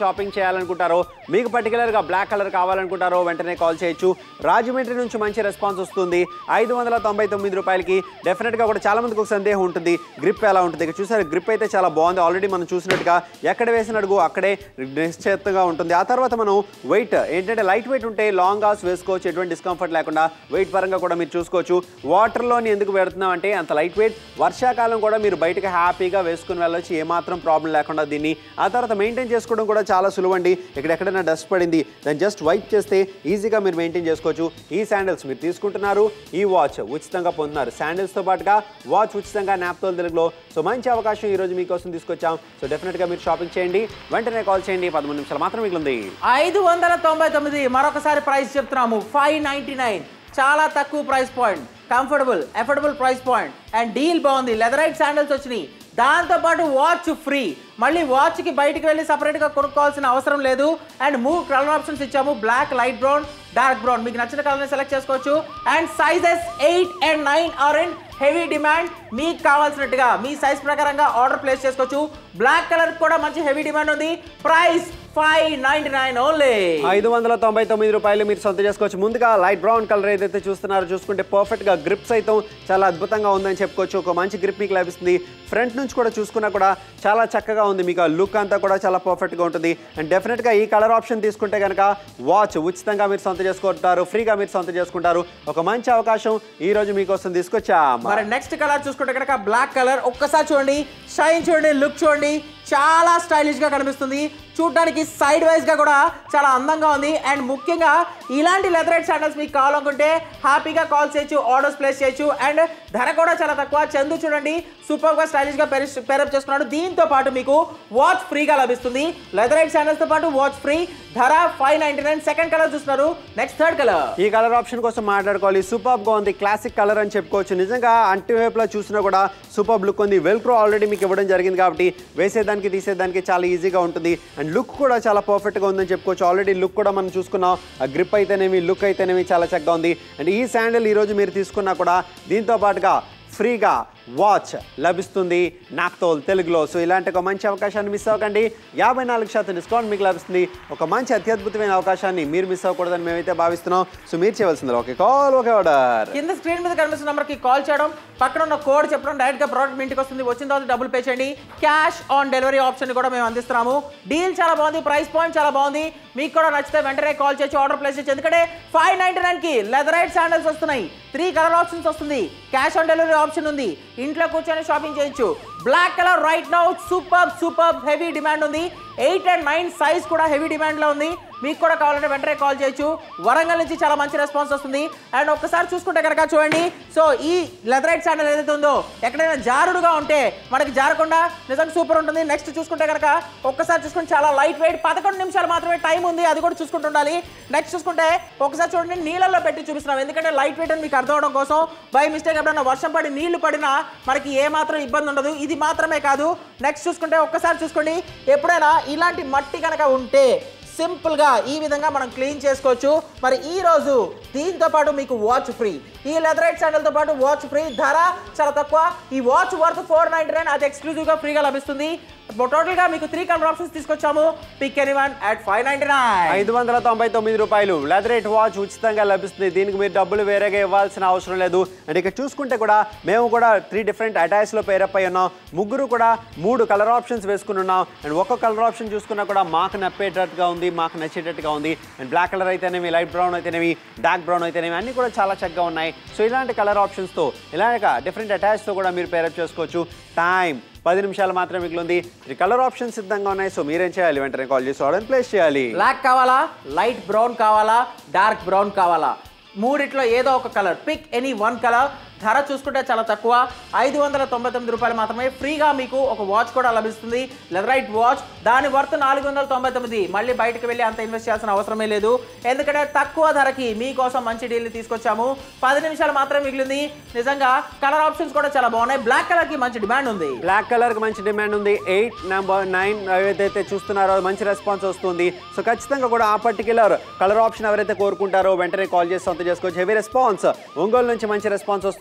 షాపింగ్ చేయాలనుకుంటారో మీకు పర్టికులర్గా బ్లాక్ కలర్ కావాలనుకుంటారో వెంటనే కాల్ చేయొచ్చు రాజమండ్రి నుంచి మంచి రెస్పాన్స్ వస్తుంది ఐదు వందల తొంభై తొమ్మిది రూపాయలకి డెఫినెట్గా కూడా చాలా మందికి ఒక సందేహం ఉంటుంది గ్రిప్ ఎలా ఉంటుంది ఇక చూసారు గ్రిప్ అయితే చాలా బాగుంది ఆల్రెడీ మనం చూసినట్టుగా ఎక్కడ వేసిన అడుగు అక్కడే నిశ్చేతంగా ఉంటుంది ఆ తర్వాత మనం వెయిట్ ఏంటంటే లైట్ వెయిట్ ఉంటే లాంగ్ హార్స్ వేసుకోవచ్చు ఎటువంటి డిస్కంఫర్ట్ లేకుండా వెయిట్ పరంగా కూడా మీరు చూసుకోవచ్చు వాటర్లోని ఎందుకు పెడుతున్నాం అంటే అంత లైట్ వెయిట్ వర్షాకాలం కూడా మీరు బయటకు హ్యాపీగా వేసుకుని వెళ్ళొచ్చు ఏమాత్రం ప్రాబ్లం లేకుండా దీన్ని ఆ తర్వాత మెయింటైన్ చేసుకోవడం కూడా చాలా సులువండి ఇక్కడ ఎక్కడైనా డస్ట్ పడింది దాన్ని జస్ట్ వైప్ చేస్తే ఈజీగా మీరు మెయింటైన్ చేసుకోవచ్చు ఈ శాండిల్స్ మీరు తీసుకుంటున్నారు ఈ వాచ్ ఉచితంగా పొందుతున్నారు శాండిల్స్తో పాటుగా వాచ్ ఉచితంగా నాప్తోల్ తెలుగులో సో మంచి అవకాశం ఈ రోజు మీకోసం తీసుకొచ్చాం సో డెఫినెట్గా మీరు షాపింగ్ చేయండి వెంటనే కాల్ చేయండి పదమూడు నిమిషాలు మాత్రం మిగిలింది ఐదు వందల తొంభై తొమ్మిది మరొకసారి ప్రైస్ చెప్తున్నాము ఫైవ్ నైంటీ నైన్ చాలా తక్కువ price point comfortable affordable price point and deal బాగుంది లెదరైట్ శాండల్స్ వచ్చినాయి దాంతోపాటు వాచ్ ఫ్రీ మళ్ళీ వాచ్కి బయటికి వెళ్ళి సపరేట్గా కొనుక్కోవాల్సిన అవసరం లేదు అండ్ మూవ్ కలర్ ఆప్షన్స్ ఇచ్చాము black light brown dark brown మీకు నచ్చిన కలర్ని సెలెక్ట్ చేసుకోవచ్చు and sizes eight and nine are in heavy demand మీకు కావాల్సినట్టుగా మీ సైజ్ ప్రకారంగా ఆర్డర్ ప్లేస్ చేసుకోవచ్చు బ్లాక్ కలర్ కూడా మంచి హెవీ డిమాండ్ ఉంది price five ninety nine only ఐదు వందల తొంభై తొమ్మిది రూపాయలు మీరు సొంత చేసుకోవచ్చు ముందుగా లైట్ బ్రౌన్ కలర్ ఏదైతే చూస్తున్నారో చూసుకుంటే పర్ఫెక్ట్గా గ్రిప్ సైతం చాలా అద్భుతంగా ఉందని చెప్పుకోవచ్చు ఒక మంచి గ్రిప్ మీకు లభిస్తుంది ఫ్రంట్ నుంచి కూడా చూసుకున్నా కూడా చాలా చక్కగా ఉంది మీకు ఆ లుక్ అంతా కూడా చాలా పర్ఫెక్ట్గా ఉంటుంది అండ్ డెఫినెట్గా ఈ కలర్ ఆప్షన్ తీసుకుంటే కనుక వాచ్ ఉచితంగా మీరు సొంత చేసుకుంటారు ఫ్రీగా మీరు సొంత చేసుకుంటారు ఒక మంచి అవకాశం ఈ రోజు మీకోసం తీసుకొచ్చాం మరి నెక్స్ట్ కలర్ చూసుకుంటే కనుక బ్లాక్ కలర్ ఒక్కసారి చూడండి షైన్ చూడండి లుక్ చూడండి చాలా స్టైలిష్ గా కనిపిస్తుంది చూడడానికి సైడ్ వైజ్ గా కూడా చాలా అందంగా ఉంది అండ్ ముఖ్యంగా ఇలాంటి లెదరైట్ శాండల్స్ మీకు కావాలనుకుంటే హ్యాపీగా కాల్ చేయొచ్చు ఆర్డర్స్ ప్లేస్ చేయొచ్చు అండ్ ధర కూడా చాలా తక్కువ చందు చూడండి సూపర్ గా స్టైలిష్ గా పేరప్ చేసుకున్నాడు దీంతో పాటు మీకు వాచ్ ఫ్రీగా లభిస్తుంది లెదరైట్ శాండల్స్ తో పాటు వాచ్ ఫ్రీ ధర five ninety nine second colour చూస్తున్నారు నెక్స్ట్ థర్డ్ కలర్ ఈ కలర్ ఆప్షన్ కోసం మాట్లాడుకోవాలి సూపర్ గా ఉంది క్లాసిక్ కలర్ అని చెప్పుకోవచ్చు నిజంగా అంటి వైపులా చూసినా కూడా సూపర్ లుక్ ఉంది వెల్క్రో ఆల్రెడీ మీకు ఇవ్వడం జరిగింది కాబట్టి వేసేదానికి తీసేదానికి చాలా ఈజీగా ఉంటుంది అండ్ లుక్ కూడా చాలా పర్ఫెక్ట్గా ఉందని చెప్పుకోవచ్చు ఆల్రెడీ లుక్ కూడా మనం చూసుకున్నాం ఆ గ్రిప్ అయితేనేమి లుక్ అయితేనేమి చాలా చక్కగా ఉంది అండ్ ఈ శాండిల్ ఈరోజు మీరు తీసుకున్నా కూడా దీంతో పాటుగా ఫ్రీగా వాచ్ లభిస్తుంది నాప్తోల్ తెలుగులో సో ఇలాంటి ఒక మంచి అవకాశాన్ని మిస్ అవ్వకండి యాభై నాలుగు శాతం డిస్కౌంట్ మీకు లభిస్తుంది ఒక మంచి అత్యద్భుతమైన అవకాశాన్ని మీరు మిస్ అవ్వకూడదని మేమైతే భావిస్తున్నాం సో మీరు చేయవలసింది ఓకే కాల్ ఓకే ఆర్డర్ కింద స్క్రీన్ మీద కనిపిస్తున్న నెంబర్కి కాల్ చేయడం పక్కన ఉన్న కోడ్ చెప్పడం డైరెక్ట్గా ప్రోడక్ట్ మీ ఇంటికి వస్తుంది వచ్చిన తర్వాత డబ్బులు పే చేయండి క్యాష్ ఆన్ డెలివరీ ఆప్షన్ కూడా మేము అందిస్తున్నాము డీల్ చాలా బాగుంది ప్రైస్ పాయింట్ చాలా బాగుంది మీకు కూడా నచ్చితే వెంటనే కాల్ చేసి ఆర్డర్ ప్లేస్ చేయొచ్చు ఎందుకంటే ఫైవ్ నైన్టీ నైన్కి లెదరైట్ శాండల్స్ వస్తున్నాయి త్రీ కలర్ ఆప్షన్స్ వస్తుంది క్యాష్ ఆన్ డెలివరీ ఆప్షన్ ఉంది ఇంట్లో కూర్చొని షాపింగ్ చేయొచ్చు black colour right now super super heavy demand ఉంది ఎయిట్ అండ్ నైన్ సైజ్ కూడా హెవీ డిమాండ్లో ఉంది మీకు కూడా కావాలంటే వెంటనే కాల్ చేయొచ్చు వరంగల్ నుంచి చాలా మంచి రెస్పాన్స్ వస్తుంది అండ్ ఒక్కసారి చూసుకుంటే కనుక చూడండి సో ఈ లెదరైట్ శాండల్ ఏదైతే ఉందో ఎక్కడైనా జారుడుగా ఉంటే మనకి జారకుండా నిజంగా సూపర్ ఉంటుంది నెక్స్ట్ చూసుకుంటే కనుక ఒక్కసారి చూసుకుంటే చాలా లైట్ వెయిట్ పదకొండు నిమిషాలు మాత్రమే టైం ఉంది అది కూడా చూసుకుంటూ ఉండాలి నెక్స్ట్ చూసుకుంటే ఒకసారి చూడండి నీళ్ళల్లో పెట్టి చూపిస్తున్నాం ఎందుకంటే లైట్ వెయిట్ అని మీకు అర్థం అవడం కోసం బై మిస్టేక్ ఎప్పుడైనా వర్షం పడి నీళ్లు పడినా మనకి ఏ మాత్రం ఇబ్బంది ఉండదు ఇది మాత్రమే కాదు నెక్స్ట్ చూసుకుంటే ఒక్కసారి చూసుకోండి ఎప్పుడైనా ఇలాంటి మట్టి కనుక ఉంటే సింపుల్గా ఈ విధంగా మనం క్లీన్ చేసుకోవచ్చు మరి ఈ రోజు దీంతో పాటు మీకు వాచ్ ఫ్రీ ఈ లెదరైట్ శాండల్తో పాటు వాచ్ ఫ్రీ ధర చాలా తక్కువ ఈ watch worth four ninety nine అది ఎక్స్క్లూజివ్గా ఫ్రీగా లభిస్తుంది టోటల్గా మీకు త్రీ కలర్ ఆప్షన్స్ తీసుకొచ్చాము pick any one at five ninety nine ఐదు వందల తొంభై తొమ్మిది రూపాయలు లెదరేట్ వాచ్ ఉచితంగా లభిస్తుంది దీనికి మీరు డబ్బులు వేరేగా ఇవ్వాల్సిన అవసరం లేదు అండ్ ఇక్కడ చూసుకుంటే కూడా మేము కూడా త్రీ డిఫరెంట్ అటాచ్లో పేరప్ అయి ఉన్నాం ముగ్గురు కూడా మూడు కలర్ ఆప్షన్స్ వేసుకుని ఉన్నాం అండ్ ఒక్క కలర్ ఆప్షన్ చూసుకున్నా కూడా మాకు నప్పేటట్టుగా ఉంది మాకు నచ్చేటట్టుగా ఉంది అండ్ బ్లాక్ కలర్ అయితేనేమి లైట్ బ్రౌన్ అయితేనేమి డార్క్ బ్రౌన్ అయితేనేమి అన్నీ కూడా చాలా చక్కగా ఉన్నాయి సో ఇలాంటి కలర్ ఆప్షన్స్తో ఇలాంటి డిఫరెంట్ అటాచ్తో కూడా మీరు పేరప్ చేసుకోవచ్చు టైం పది నిమిషాలు మాత్రమే మిగిలింది ఈ కలర్ ఆప్షన్స్ సిద్ధంగా ఉన్నాయి సో మీరేం చేయాలి వెంటనే కాల్ చేసి ఆర్డర్ ప్లేస్ చేయాలి బ్లాక్ కావాలా లైట్ బ్రౌన్ కావాలా డార్క్ బ్రౌన్ కావాలా మూడిట్లో ఏదో ఒక colour pick any one colour ధర చూసుకుంటే చాలా తక్కువ ఐదు వందల తొంభై తొమ్మిది రూపాయలు మాత్రమే ఫ్రీగా మీకు ఒక వాచ్ కూడా లభిస్తుంది లెదరైట్ వాచ్ దాని వర్త్ నాలుగు వందల తొంభై తొమ్మిది మళ్ళీ బయటకు వెళ్ళి అంత ఇన్వెస్ట్ చేయాల్సిన అవసరమే లేదు ఎందుకంటే తక్కువ ధరకి మీకోసం మంచి డీల్ తీసుకొచ్చాము పది నిమిషాలు మాత్రమే మిగిలింది నిజంగా కలర్ ఆప్షన్స్ కూడా చాలా బాగున్నాయి బ్లాక్ కలర్ కి మంచి డిమాండ్ ఉంది బ్లాక్ కలర్ కి మంచి డిమాండ్ ఉంది ఎయిట్ నెంబర్ నైన్ ఏదైతే చూస్తున్నారో మంచి రెస్పాన్స్ వస్తుంది సో ఖచ్చితంగా కూడా ఆ పర్టికులర్ కలర్ ఆప్షన్ ఎవరైతే కోరుకుంటారో వెంటనే కాల్ చేసి సొంత చేసుకోవచ్చు హెవీ రెస్పాన్స్ ఒంగోలు నుంచి మంచి రెస్పాన్స్ వస్తుంది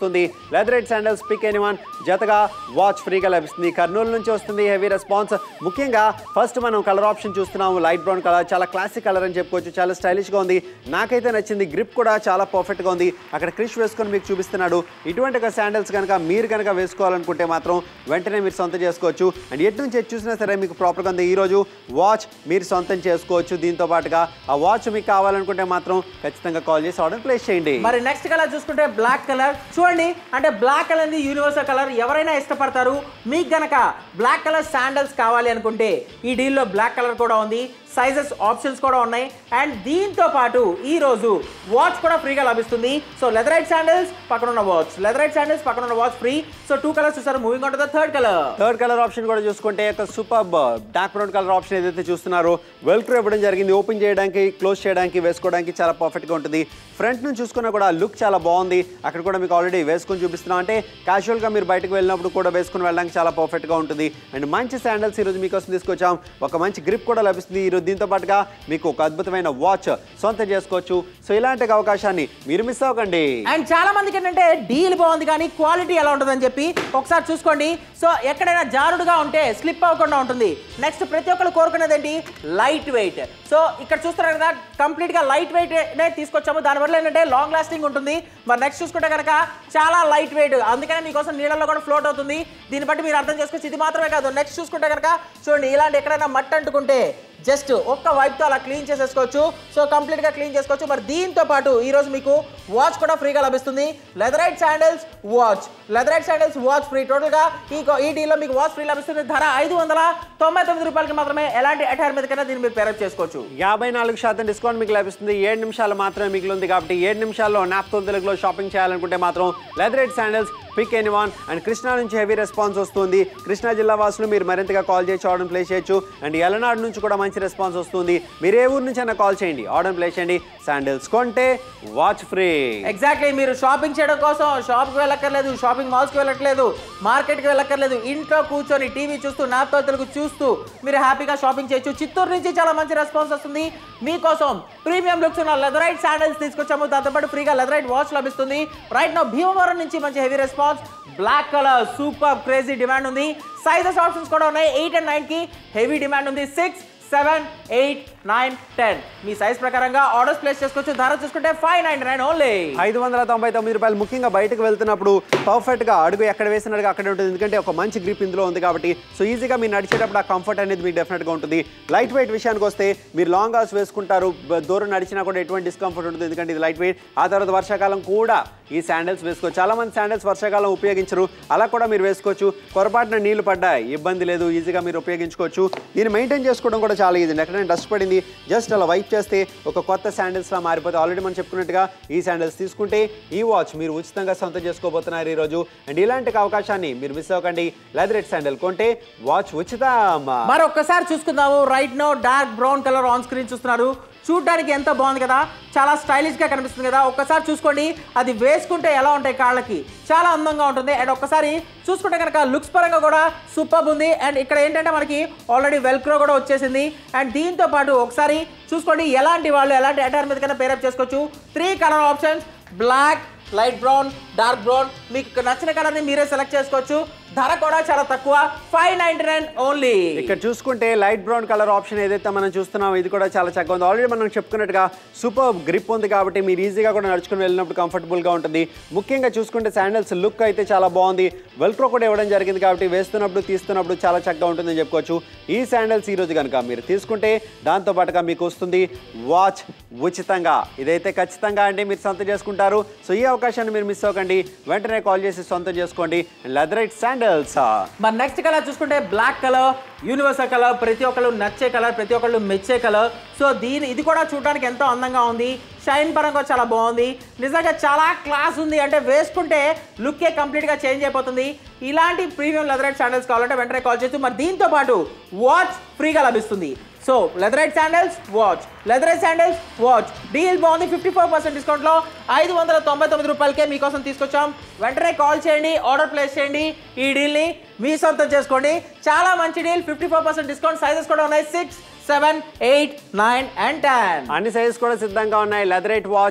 వస్తుంది లెదరైట్ శాండల్స్ పిక్ ఎనివన్ జతగా వాచ్ ఫ్రీగా లభిస్తుంది కర్నూలు నుంచి వస్తుంది హెవీ రెస్పాన్స్ ముఖ్యంగా ఫస్ట్ మనం కలర్ ఆప్షన్ చూస్తున్నాము లైట్ బ్రౌన్ కలర్ చాలా క్లాసిక్ కలర్ అని చెప్పుకోవచ్చు చాలా స్టైలిష్గా ఉంది నాకైతే నచ్చింది గ్రిప్ కూడా చాలా పర్ఫెక్ట్గా ఉంది అక్కడ క్రిష్ వేసుకొని మీకు చూపిస్తున్నాడు ఇటువంటి ఒక శాండల్స్ కనుక మీరు కనుక వేసుకోవాలనుకుంటే మాత్రం వెంటనే మీరు సొంతం చేసుకోవచ్చు అండ్ ఎటు నుంచి ఎటు చూసినా సరే మీకు ప్రాపర్గా ఉంది ఈరోజు వాచ్ మీరు సొంతం చేసుకోవచ్చు దీంతో పాటుగా ఆ వాచ్ మీకు కావాలనుకుంటే మాత్రం ఖచ్చితంగా కాల్ చేసి ఆర్డర్ ప్లేస్ చేయండి మరి నెక్స్ట్ కలర్ చూసుకుంటే బ్లాక్ కలర్ చూడండి అంటే బ్లాక్ కలర్ అనేది యూనివర్సల్ కలర్ ఎవరైనా ఇష్టపడతారు మీకు గనక బ్లాక్ కలర్ శాండల్స్ కావాలి అనుకుంటే ఈ డీల్లో బ్లాక్ కలర్ కూడా ఉంది సైజెస్ ఆప్షన్స్ కూడా ఉన్నాయి అండ్ దీంతో పాటు ఈ రోజు వాచ్ కూడా ఫ్రీగా లభిస్తుంది సో లెదరైట్ శాండల్స్ పక్కన ఉన్న వాచ్ లెదరైట్ శాండల్స్ పక్కన ఉన్న watch free so two colours చూసారు moving on to the third colour third colour option కూడా చూసుకుంటే ఒక super dark brown colour option ఏదైతే చూస్తున్నారో వెల్క్రో ఇవ్వడం జరిగింది ఓపెన్ చేయడానికి క్లోజ్ చేయడానికి వేసుకోవడానికి చాలా పర్ఫెక్ట్గా ఉంటుంది ఫ్రంట్ నుంచి చూసుకున్నా కూడా లుక్ చాలా బాగుంది అక్కడ కూడా మీకు ఆల్రెడీ వేసుకొని చూపిస్తున్నాం అంటే క్యాజువల్గా మీరు బయటకు వెళ్ళినప్పుడు కూడా వేసుకుని వెళ్ళడానికి చాలా పర్ఫెక్ట్గా ఉంటుంది అండ్ మంచి శాండల్స్ ఈరోజు మీకోసం తీసుకొచ్చాం ఒక మంచి గ్రిప్ కూడా లభిస్తుంది ఈరోజు దీంతో పాటుగా మీకు ఒక అద్భుతమైన వాచ్ సొంతం చేసుకోవచ్చు సో ఇలాంటి ఒక అవకాశాన్ని మీరు మిస్ అవ్వకండి అండ్ చాలా మందికి ఏంటంటే డీల్ బాగుంది కానీ క్వాలిటీ ఎలా ఉంటుందని చెప్పి ఒకసారి చూసుకోండి సో ఎక్కడైనా జారుడుగా ఉంటే స్లిప్ అవ్వకుండా ఉంటుంది నెక్స్ట్ ప్రతి ఒక్కరు కోరుకునేది ఏంటి లైట్ వెయిట్ సో ఇక్కడ చూస్తున్నారు కదా కంప్లీట్ గా లైట్ వెయిట్ తీసుకొచ్చాము దానివల్ల ఏంటంటే లాంగ్ లాస్టింగ్ ఉంటుంది మరి నెక్స్ట్ చూసుకుంటే కనుక చాలా లైట్ వెయిట్ అందుకనే మీకోసం నీళ్ళలో కూడా ఫ్లోట్ అవుతుంది దీన్ని బట్టి మీరు అర్థం చేసుకోవచ్చు ఇది మాత్రమే కాదు నెక్స్ట్ చూసుకుంటే కనుక చూడండి ఇలాంటి ఎక్కడైనా మట్టి అంటుకుంటే జస్ట్ ఒక్క వైప్తో అలా క్లీన్ చేసేసుకోవచ్చు సో కంప్లీట్గా క్లీన్ చేసుకోవచ్చు మరి దీంతో పాటు ఈరోజు మీకు వాచ్ కూడా ఫ్రీగా లభిస్తుంది leatherette sandals watch leatherette sandals watch free టోటల్గా ఈ కో- ఈ డీల్లో మీకు వాచ్ ఫ్రీ లభిస్తుంది ధర ఐదు వందల తొంభై తొమ్మిది రూపాయలకి మాత్రమే ఎలాంటి అటైర్ మీద కన్నా దీన్ని మీరు పేరప్ చేసుకోవచ్చు యాభై నాలుగు శాతం డిస్కౌంట్ మీకు లభిస్తుంది ఏడు నిమిషాలు మాత్రమే మిగిలింది కాబట్టి ఏడు నిమిషాల్లో నాప్తో తెలుగులో షాపింగ్ చేయాలనుకుంటే మాత్రం leatherette sandals pick any one and Krishna నుంచి హెవీ రెస్పాన్స్ వస్తుంది కృష్ణా జిల్లా వాసులు మీరు మరింతగా కాల్ చేసి ఆర్డర్ ప్లేస్ చేయొచ్చు అండ్ ఎలనాడు నుంచి కూడా మంచి రెస్పాన్స్ వస్తుంది మీరు ఏ ఊరు నుంచి అయినా కాల్ చేయండి ఆర్డర్ ప్లేస్ చేయండి శాండిల్స్ కొంటే వాచ్ ఫ్రీ ఎగ్జాక్ట్లీ మీరు షాపింగ్ చేయడం కోసం షాప్కి వెళ్ళక్కర్లేదు షాపింగ్ మాల్స్కి వెళ్ళట్లేదు మార్కెట్కి వెళ్ళక్కర్లేదు ఇంట్లో కూర్చొని టీవీ చూస్తూ నాతో తెలుగు చూస్తూ మీరు హ్యాపీగా షాపింగ్ చేయొచ్చు చిత్తూరు నుంచి చాలా మంచి రెస్పాన్స్ వస్తుంది మీకోసం ప్రీమియం లుక్స్ ఉన్న లెదరైట్ శాండల్స్ తీసుకొచ్చాము దాంతోపాటు ఫ్రీగా లెదరైట్ వాచ్ లభిస్తుంది రైట్ నో భీమవరం నుంచి మంచి heavy response black colour super crazy demand ఉంది సైజెస్ ఆప్షన్స్ కూడా ఉన్నాయి ఎయిట్ అండ్ నైన్కి హెవీ డిమాండ్ ఉంది six seven eight nine ten మీ సైజ్ ప్రకారంగా ఆర్డర్స్ ప్లేస్ చేసుకోవచ్చు ధర చూసుకుంటే ఫైవ్ నైన్ నైన్ ఓన్లీ ఐదు వందల తొంభై తొమ్మిది రూపాయలు ముఖ్యంగా బయటకు వెళ్తున్నప్పుడు పర్ఫెక్ట్గా అడుగు ఎక్కడ వేసినట్టుగా అక్కడే ఉంటుంది ఎందుకంటే ఒక మంచి గ్రిప్ ఇందులో ఉంది కాబట్టి సో ఈజీగా మీరు నడిచేటప్పుడు ఆ కంఫర్ట్ అనేది మీకు డెఫినెట్గా ఉంటుంది లైట్ వెయిట్ విషయానికి వస్తే మీరు లాంగ్ హార్స్ వేసుకుంటారు బ- దూరం నడిచినా కూడా ఎటువంటి డిస్కంఫర్ట్ ఉంటుంది ఎందుకంటే ఇది లైట్ వెయిట్ ఆ తర్వాత వర్షాకాలం కూడా ఈ శాండల్స్ వేసుకోవచ్చు చాలా మంది శాండల్స్ వర్షాకాలం ఉపయోగించరు అలా కూడా మీరు వేసుకోవచ్చు పొరపాటున నీళ్లు పడ్డాయి ఇబ్బంది లేదు ఈజీగా మీరు ఉపయోగించుకోవచ్చు దీన్ని మెయింటైన్ చేసుకోవడం కూడా చాలా ఈజీ ఎక్కడైనా డస్ట్ పడింది జస్ట్ అలా వైప్ చేస్తే ఒక కొత్త శాండిల్స్లా మారిపోతే ఆల్రెడీ మనం చెప్పుకున్నట్టుగా ఈ శాండిల్స్ తీసుకుంటే ఈ వాచ్ మీరు ఉచితంగా సొంతం చేసుకోబోతున్నారు ఈరోజు అండ్ ఇలాంటి అవకాశాన్ని మీరు మిస్ అవ్వకండి లెదరెట్ శాండిల్ కొంటే వాచ్ ఉచితం మరొక్కసారి చూసుకుందాము right now dark brown colour on screen చూస్తున్నారు చూడడానికి ఎంత బాగుంది కదా చాలా స్టైలిష్గా కనిపిస్తుంది కదా ఒక్కసారి చూసుకోండి అది వేసుకుంటే ఎలా ఉంటాయి కాళ్ళకి చాలా అందంగా ఉంటుంది అండ్ ఒక్కసారి చూసుకుంటే కనుక లుక్స్ పరంగా కూడా సూపర్ ఉంది అండ్ ఇక్కడ ఏంటంటే మనకి ఆల్రెడీ వెల్క్రో కూడా వచ్చేసింది అండ్ దీంతో పాటు ఒకసారి చూసుకోండి ఎలాంటి వాళ్ళు ఎలాంటి అటైర్ మీద కన్నా పేరప్ చేసుకోవచ్చు three colour options black light brown dark brown మీకు నచ్చిన కలర్ని మీరే సెలెక్ట్ చేసుకోవచ్చు ధర కూడా చాలా తక్కువ ఫైవ్ నైంటీ నైన్ ఓన్లీ ఇక్కడ చూసుకుంటే లైట్ బ్రౌన్ కలర్ ఆప్షన్ ఏదైతే మనం చూస్తున్నాం ఇది కూడా చాలా చక్కగా ఉంది ఆల్రెడీ మనం చెప్పుకున్నట్టుగా సూపర్ గ్రిప్ ఉంది కాబట్టి మీరు ఈజీగా కూడా నడుచుకుని వెళ్ళినప్పుడు కంఫర్టబుల్గా ఉంటుంది ముఖ్యంగా చూసుకుంటే శాండల్స్ లుక్ అయితే చాలా బాగుంది వెల్క్రో కూడా ఇవ్వడం జరిగింది కాబట్టి వేస్తున్నప్పుడు తీస్తున్నప్పుడు చాలా చక్కగా ఉంటుందని చెప్పుకోవచ్చు ఈ శాండల్స్ ఈ రోజు కనుక మీరు తీసుకుంటే దాంతో పాటుగా మీకు వస్తుంది వాచ్ ఉచితంగా ఇదైతే ఖచ్చితంగా అండి మీరు సొంతం చేసుకుంటారు సో ఈ అవకాశాన్ని మీరు మిస్ అవ్వకండి వెంటనే కాల్ చేసి సొంతం చేసుకోండి లెదరైట్ శాండల్స్ మరి నెక్స్ట్ కలర్ చూసుకుంటే బ్లాక్ కలర్ యూనివర్సల్ కలర్ ప్రతి ఒక్కళ్ళు నచ్చే కలర్ ప్రతి ఒక్కళ్ళు మెచ్చే కలర్ సో దీని ఇది కూడా చూడడానికి ఎంతో అందంగా ఉంది షైన్ పరంగా చాలా బాగుంది నిజంగా చాలా క్లాస్ ఉంది అంటే వేసుకుంటే లుక్కే కంప్లీట్గా చేంజ్ అయిపోతుంది ఇలాంటి ప్రీమియం లెదరైట్ శాండల్స్ కావాలంటే వెంటనే కాల్ చేయొచ్చు మరి దీంతో పాటు వాచ్ ఫ్రీగా లభిస్తుంది so leatherette sandals watch leatherette sandals watch deal బాగుంది ఫిఫ్టీ ఫోర్ పర్సెంట్ డిస్కౌంట్లో ఐదు వందల తొంభై తొమ్మిది రూపాయలకే మీకోసం తీసుకొచ్చాం వెంటనే కాల్ చేయండి ఆర్డర్ ప్లేస్ చేయండి ఈ డీల్ని మీ సొంతం చేసుకోండి చాలా మంచి deal fifty four percent discount sizes కూడా ఉన్నాయి six seven eight nine and ten అన్ని సైజెస్ కూడా సిద్ధంగా ఉన్నాయి Leatherite watch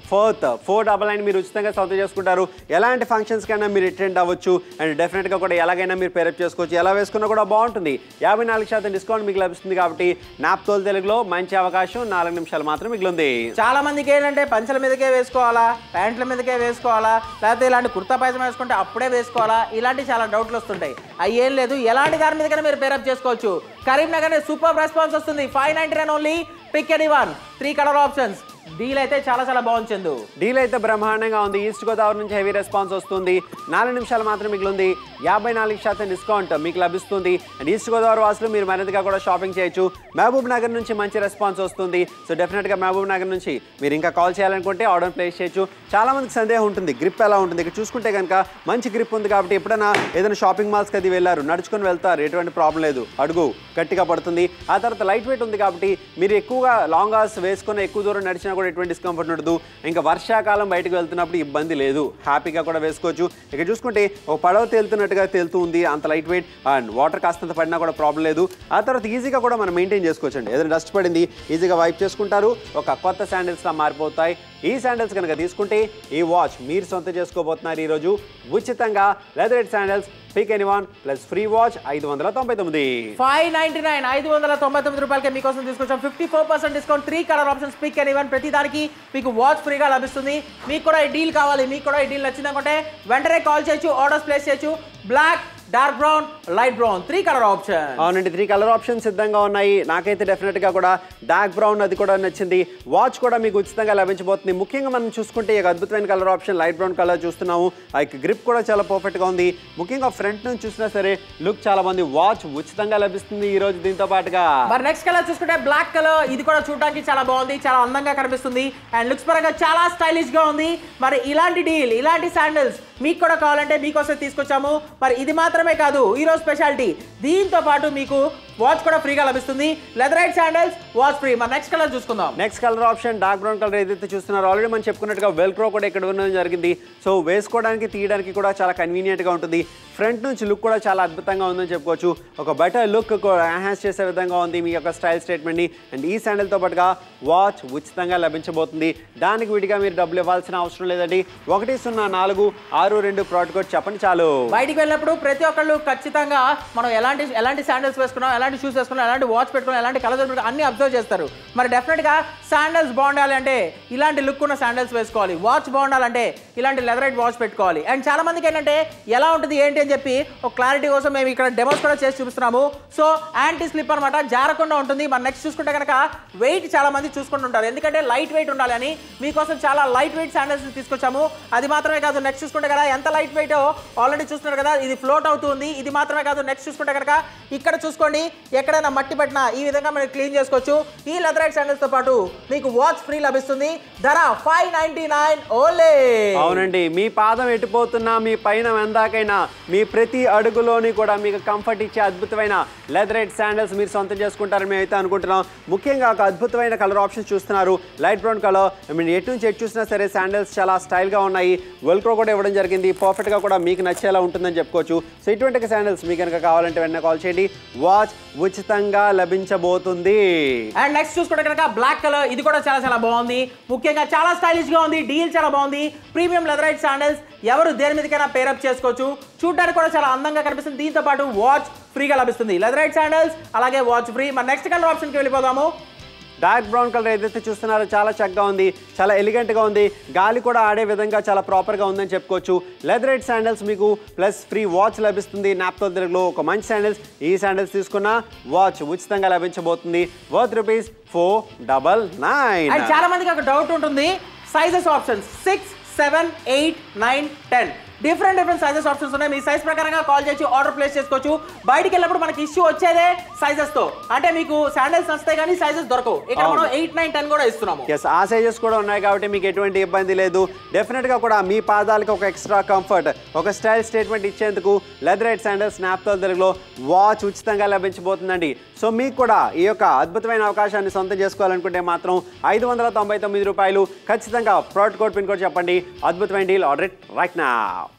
fourth four double nine మీరు ఉచితంగా సొంతం చేసుకుంటారు ఎలాంటి ఫంక్షన్స్ కైనా మీరు అటెండ్ అవ్వచ్చు అండ్ డెఫినెట్గా కూడా ఎలాగైనా మీరు పేరప్ చేసుకోవచ్చు ఎలా వేసుకున్నా కూడా బాగుంటుంది యాభై నాలుగు శాతం డిస్కౌంట్ మీకు లభిస్తుంది కాబట్టి నాప్తోల్ తెలుగులో మంచి అవకాశం నాలుగు నిమిషాలు మాత్రం మిగిలింది చాలా మందికి ఏంటంటే పంచల మీదకే వేసుకోవాలా ప్యాంట్ల మీదకే వేసుకోవాలా లేకపోతే ఇలాంటి కుర్తా పైజమా వేసుకుంటే అప్పుడే వేసుకోవాలా ఇలాంటి చాలా డౌట్లు వస్తుంటాయి అవి ఏం లేదు ఎలాంటి దాని మీదకైనా మీరు పేరప్ చేసుకోవచ్చు కరీంనగర్ సూపర్ రెస్పాన్స్ వస్తుంది five ninety nine only pick any one three colour options deal అయితే చాలా చాలా బాగుంది చందు డీల్ అయితే బ్రహ్మాండంగా ఉంది ఈస్ట్ గోదావరి నుంచి హెవీ రెస్పాన్స్ వస్తుంది నాలుగు నిమిషాలు మాత్రం మిగిలింది యాభై నాలుగు శాతం డిస్కౌంట్ మీకు లభిస్తుంది అండ్ ఈస్ట్ గోదావరి వాసులు మీరు మరింతగా కూడా షాపింగ్ చేయొచ్చు మహబూబ్ నగర్ నుంచి మంచి రెస్పాన్స్ వస్తుంది సో డెఫినెట్గా మహబూబ్ నగర్ నుంచి మీరు ఇంకా కాల్ చేయాలనుకుంటే ఆర్డర్ ప్లేస్ చేయొచ్చు చాలా మందికి సందేహం ఉంటుంది గ్రిప్ ఎలా ఉంటుంది ఇక్కడ చూసుకుంటే కనుక మంచి గ్రిప్ ఉంది కాబట్టి ఎప్పుడైనా ఏదైనా షాపింగ్ మాల్స్కి అది వెళ్ళారు నడుచుకొని వెళ్తారు ఎటువంటి ప్రాబ్లం లేదు అడుగు గట్టిగా పడుతుంది ఆ తర్వాత లైట్ వెయిట్ ఉంది కాబట్టి మీరు ఎక్కువగా లాంగ్ అవర్స్ వేసుకొని ఎక్కువ దూరం నడిచినా కూడా ఎటువంటి డిస్కంఫర్ట్ ఉండదు ఇంకా వర్షాకాలం బయటకు వెళ్తున్నప్పుడు ఇబ్బంది లేదు హ్యాపీగా కూడా వేసుకోవచ్చు ఇక చూసుకుంటే ఒక పడవ తేలుతున్నట్టుగా తేలుతూ ఉంది అంత లైట్ వెయిట్ అండ్ వాటర్ కాస్తంత పడినా కూడా ప్రాబ్లం లేదు ఆ తర్వాత ఈజీగా కూడా మనం మెయింటైన్ చేసుకోవచ్చు అండి ఏదైనా డస్ట్ పడింది ఈజీగా వైప్ చేసుకుంటారు ఒక కొత్త శాండిల్స్లా మారిపోతాయి ఈ శాండిల్స్ కనుక తీసుకుంటే ఈ వాచ్ మీరు సొంత చేసుకోబోతున్నారు ఈరోజు ఉచితంగా leather sandals pick any one plus free watch ఐదు వందల తొంభై తొమ్మిది ఫైవ్ నైన్టీ నైన్ ఐదు వందల తొంభై తొమ్మిది రూపాయలకి మీకోసం తీసుకొచ్చాం fifty four percent discount three colour options pick and even ప్రతి దానికి మీకు వాచ్ ఫ్రీగా లభిస్తుంది మీకు కూడా ఈ డీల్ కావాలి మీకు కూడా ఈ డీల్ నచ్చింది అనుకుంటే వెంటనే కాల్ చేయొచ్చు ఆర్డర్స్ ప్లేస్ చేయొచ్చు black dark brown light brown three colour option అవునండి త్రీ కలర్ ఆప్షన్స్ సిద్ధంగా ఉన్నాయి నాకైతే డెఫినెట్గా కూడా డార్క్ బ్రౌన్ అది కూడా నచ్చింది వాచ్ కూడా మీకు ఉచితంగా లభించబోతుంది ముఖ్యంగా మనం చూసుకుంటే ఈ అద్భుతమైన colour option light brown colour చూస్తున్నాము ఆ గ్రిప్ కూడా చాలా పర్ఫెక్ట్గా ఉంది ముఖ్యంగా ఫ్రంట్ నుంచి చూసినా సరే లుక్ చాలా బాగుంది వాచ్ ఉచితంగా లభిస్తుంది ఈ రోజు దీంతో పాటుగా మరి నెక్స్ట్ కలర్ చూసుకుంటే బ్లాక్ కలర్ ఇది కూడా చూడడానికి చాలా బాగుంది చాలా అందంగా కనిపిస్తుంది అండ్ లుక్స్ పరంగా చాలా స్టైలిష్ గా ఉంది మరి ఇలాంటి డీల్ ఇలాంటి శాండిల్స్ మీకు కూడా కావాలంటే మీకోసం తీసుకొచ్చాము మరి ఇది మాత్రమే కాదు ఈ రోజు స్పెషాలిటీ దీంతో పాటు మీకు వాచ్ కూడా ఫ్రీగా లభిస్తుంది లెదరైట్ శాండిల్స్ వాచ్ ఫ్రీ మరి నెక్స్ట్ కలర్ చూసుకుందాం next colour option dark brown colour ఏదైతే చూస్తున్నారో ఆల్రెడీ మనం చెప్పుకున్నట్టుగా వెల్క్రో కూడా ఇక్కడ ఉండడం జరిగింది సో వేసుకోవడానికి తీయడానికి కూడా చాలా కన్వీనియంట్గా ఉంటుంది ఫ్రంట్ నుంచి లుక్ కూడా చాలా అద్భుతంగా ఉందని చెప్పుకోవచ్చు ఒక బెటర్ లుక్ ఎన్హాన్స్ చేసే విధంగా ఉంది మీ యొక్క స్టైల్ స్టేట్మెంట్ని అండ్ ఈ శాండిల్తో పాటుగా వాచ్ ఉచితంగా లభించబోతుంది దానికి విడిగా మీరు డబ్బులు ఇవ్వాల్సిన అవసరం లేదండి ఒకటి సున్నా నాలుగు ఆరు రెండు ప్రోడక్ట్ కోడ్ చెప్పండి చాలు బయటికి వెళ్ళినప్పుడు ప్రతి ఒక్కళ్ళు ఖచ్చితంగా మనం ఎలాంటి ఎలాంటి శాండల్స్ వేసుకున్నాం ఎలాంటి షూస్ వేసుకున్నాం ఎలాంటి వాచ్ పెట్టుకున్నాం ఎలాంటి కలర్స్ పెట్టుకున్నాం అన్ని అబ్జర్వ్ చేస్తారు మరి డెఫినెట్గా శాండల్స్ బాగుండాలి అంటే ఇలాంటి లుక్ ఉన్న శాండల్స్ వేసుకోవాలి వాచ్ బాగుండాలంటే ఇలాంటి లెదరైట్ వాచ్ పెట్టుకోవాలి అండ్ చాలా మందికి ఏంటంటే ఎలా ఉంటుంది ఏంటి అని చెప్పి ఒక క్లారిటీ కోసం మేము ఇక్కడ డెమోస్ కూడా చేసి చూపిస్తున్నాము సో యాంటీ స్లిప్ అనమాట జారకుండా ఉంటుంది మన నెక్స్ట్ చూసుకుంటే కనుక వెయిట్ చాలా మంది చూసుకుంటుంటారు ఎందుకంటే లైట్ వెయిట్ ఉండాలి అని మీకోసం చాలా లైట్ వెయిట్ శాండల్స్ తీసుకొచ్చాము అది మాత్రమే కాదు నెక్స్ట్ చూసుకుంటే కదా ఎంత లైట్ వెయిట్ ఆల్రెడీ చూస్తున్నారు కదా ఇది ఫ్లోట్ అవుతుంది ఇది మాత్రమే కాదు నెక్స్ట్ చూసుకుంటే కనుక ఇక్కడ చూసుకోండి ఎక్కడైనా మట్టి పట్టినా ఈ విధంగా మీరు క్లీన్ చేసుకోవచ్చు ఈ లెదరైట్ శాండల్స్ తో పాటు మీకు వాచ్ ఫ్రీ లభిస్తుంది ధర ఫైవ్ నైన్టీ నైన్ ఓన్లీ అవునండి మీ పాదం ఎటుపోతున్నా మీ పైన ఎందాకైనా మీ ప్రతి అడుగులోని కూడా మీకు కంఫర్ట్ ఇచ్చే అద్భుతమైన లెదరైట్ శాండల్స్ మీరు సొంతం చేసుకుంటారని మేమైతే అనుకుంటున్నాం ముఖ్యంగా ఒక అద్భుతమైన కలర్ ఆప్షన్స్ చూస్తున్నారు light brown colour I mean ఎటు నుంచి ఎటు చూసినా సరే శాండల్స్ చాలా స్టైల్గా ఉన్నాయి వెల్క్రో కూడా ఇవ్వడం జరిగింది పర్ఫెక్ట్గా కూడా మీకు నచ్చేలా ఉంటుందని చెప్పుకోవచ్చు సో ఇటువంటి శాండల్స్ మీకు కనుక కావాలంటే వెంటనే కాల్ చేయండి వాచ్ ఉచితంగా లభించబోతుంది అండ్ నెక్స్ట్ చూసుకుంటే కనుక బ్లాక్ కలర్ ఇది కూడా చాలా చాలా బాగుంది ముఖ్యంగా చాలా స్టైలిష్ గా ఉంది డీల్ చాలా బాగుంది ప్రీమియం లెదరైట్ శాండల్స్ ఎవరు దేని మీదకైనా పేరప్ చేసుకోవచ్చు చూడడానికి కూడా చాలా అందంగా కనిపిస్తుంది దీంతో పాటు వాచ్ ఫ్రీగా లభిస్తుంది లెదరైట్ శాండల్స్ అలాగే వాచ్ ఫ్రీ మన నెక్స్ట్ కలర్ ఆప్షన్కి వెళ్ళిపోదాము డార్క్ బ్రౌన్ కలర్ ఏదైతే చూస్తున్నారో చాలా చక్కగా ఉంది చాలా ఎలిగెంట్గా ఉంది గాలి కూడా ఆడే విధంగా చాలా ప్రాపర్గా ఉందని చెప్పుకోవచ్చు లెదరైట్ శాండల్స్ మీకు ప్లస్ ఫ్రీ వాచ్ లభిస్తుంది నాప్తో తెలుగులో ఒక మంచి శాండల్స్ ఈ శాండల్స్ తీసుకున్న వాచ్ ఉచితంగా లభించబోతుంది worth rupees four double nine and చాలా మందికి ఒక డౌట్ ఉంటుంది sizes options six seven eight nine ten different different sizes options ఉన్నాయి మీ సైజ్ ప్రకారంగా కాల్ చేసి ఆర్డర్ ప్లేస్ చేసుకోవచ్చు బయటికి వెళ్ళినప్పుడు మనకి ఇష్యూ వచ్చేదే సైజెస్ తో అంటే మీకు శాండల్స్ వస్తాయి కానీ సైజెస్ దొరకవు ఇక్కడ మనం ఎయిట్ నైన్ టెన్ కూడా ఇస్తున్నాము ఎస్ ఆ సైజెస్ కూడా ఉన్నాయి కాబట్టి మీకు ఎటువంటి ఇబ్బంది లేదు డెఫినెట్గా కూడా మీ పాదాలకి ఒక ఎక్స్ట్రా కంఫర్ట్ ఒక స్టైల్ స్టేట్మెంట్ ఇచ్చేందుకు లెదరైట్ శాండల్స్ స్నాప్తో తెలుగులో వాచ్ ఉచితంగా లభించబోతుందండి సో మీకు కూడా ఈ యొక్క అద్భుతమైన అవకాశాన్ని సొంతం చేసుకోవాలనుకుంటే మాత్రం ఐదు వందల తొంభై తొమ్మిది రూపాయలు ఖచ్చితంగా ప్రోడక్ట్ కోడ్ పిన్ కోడ్ చెప్పండి అద్భుతమైన డీల్ ఆర్డర్ రైట్ నా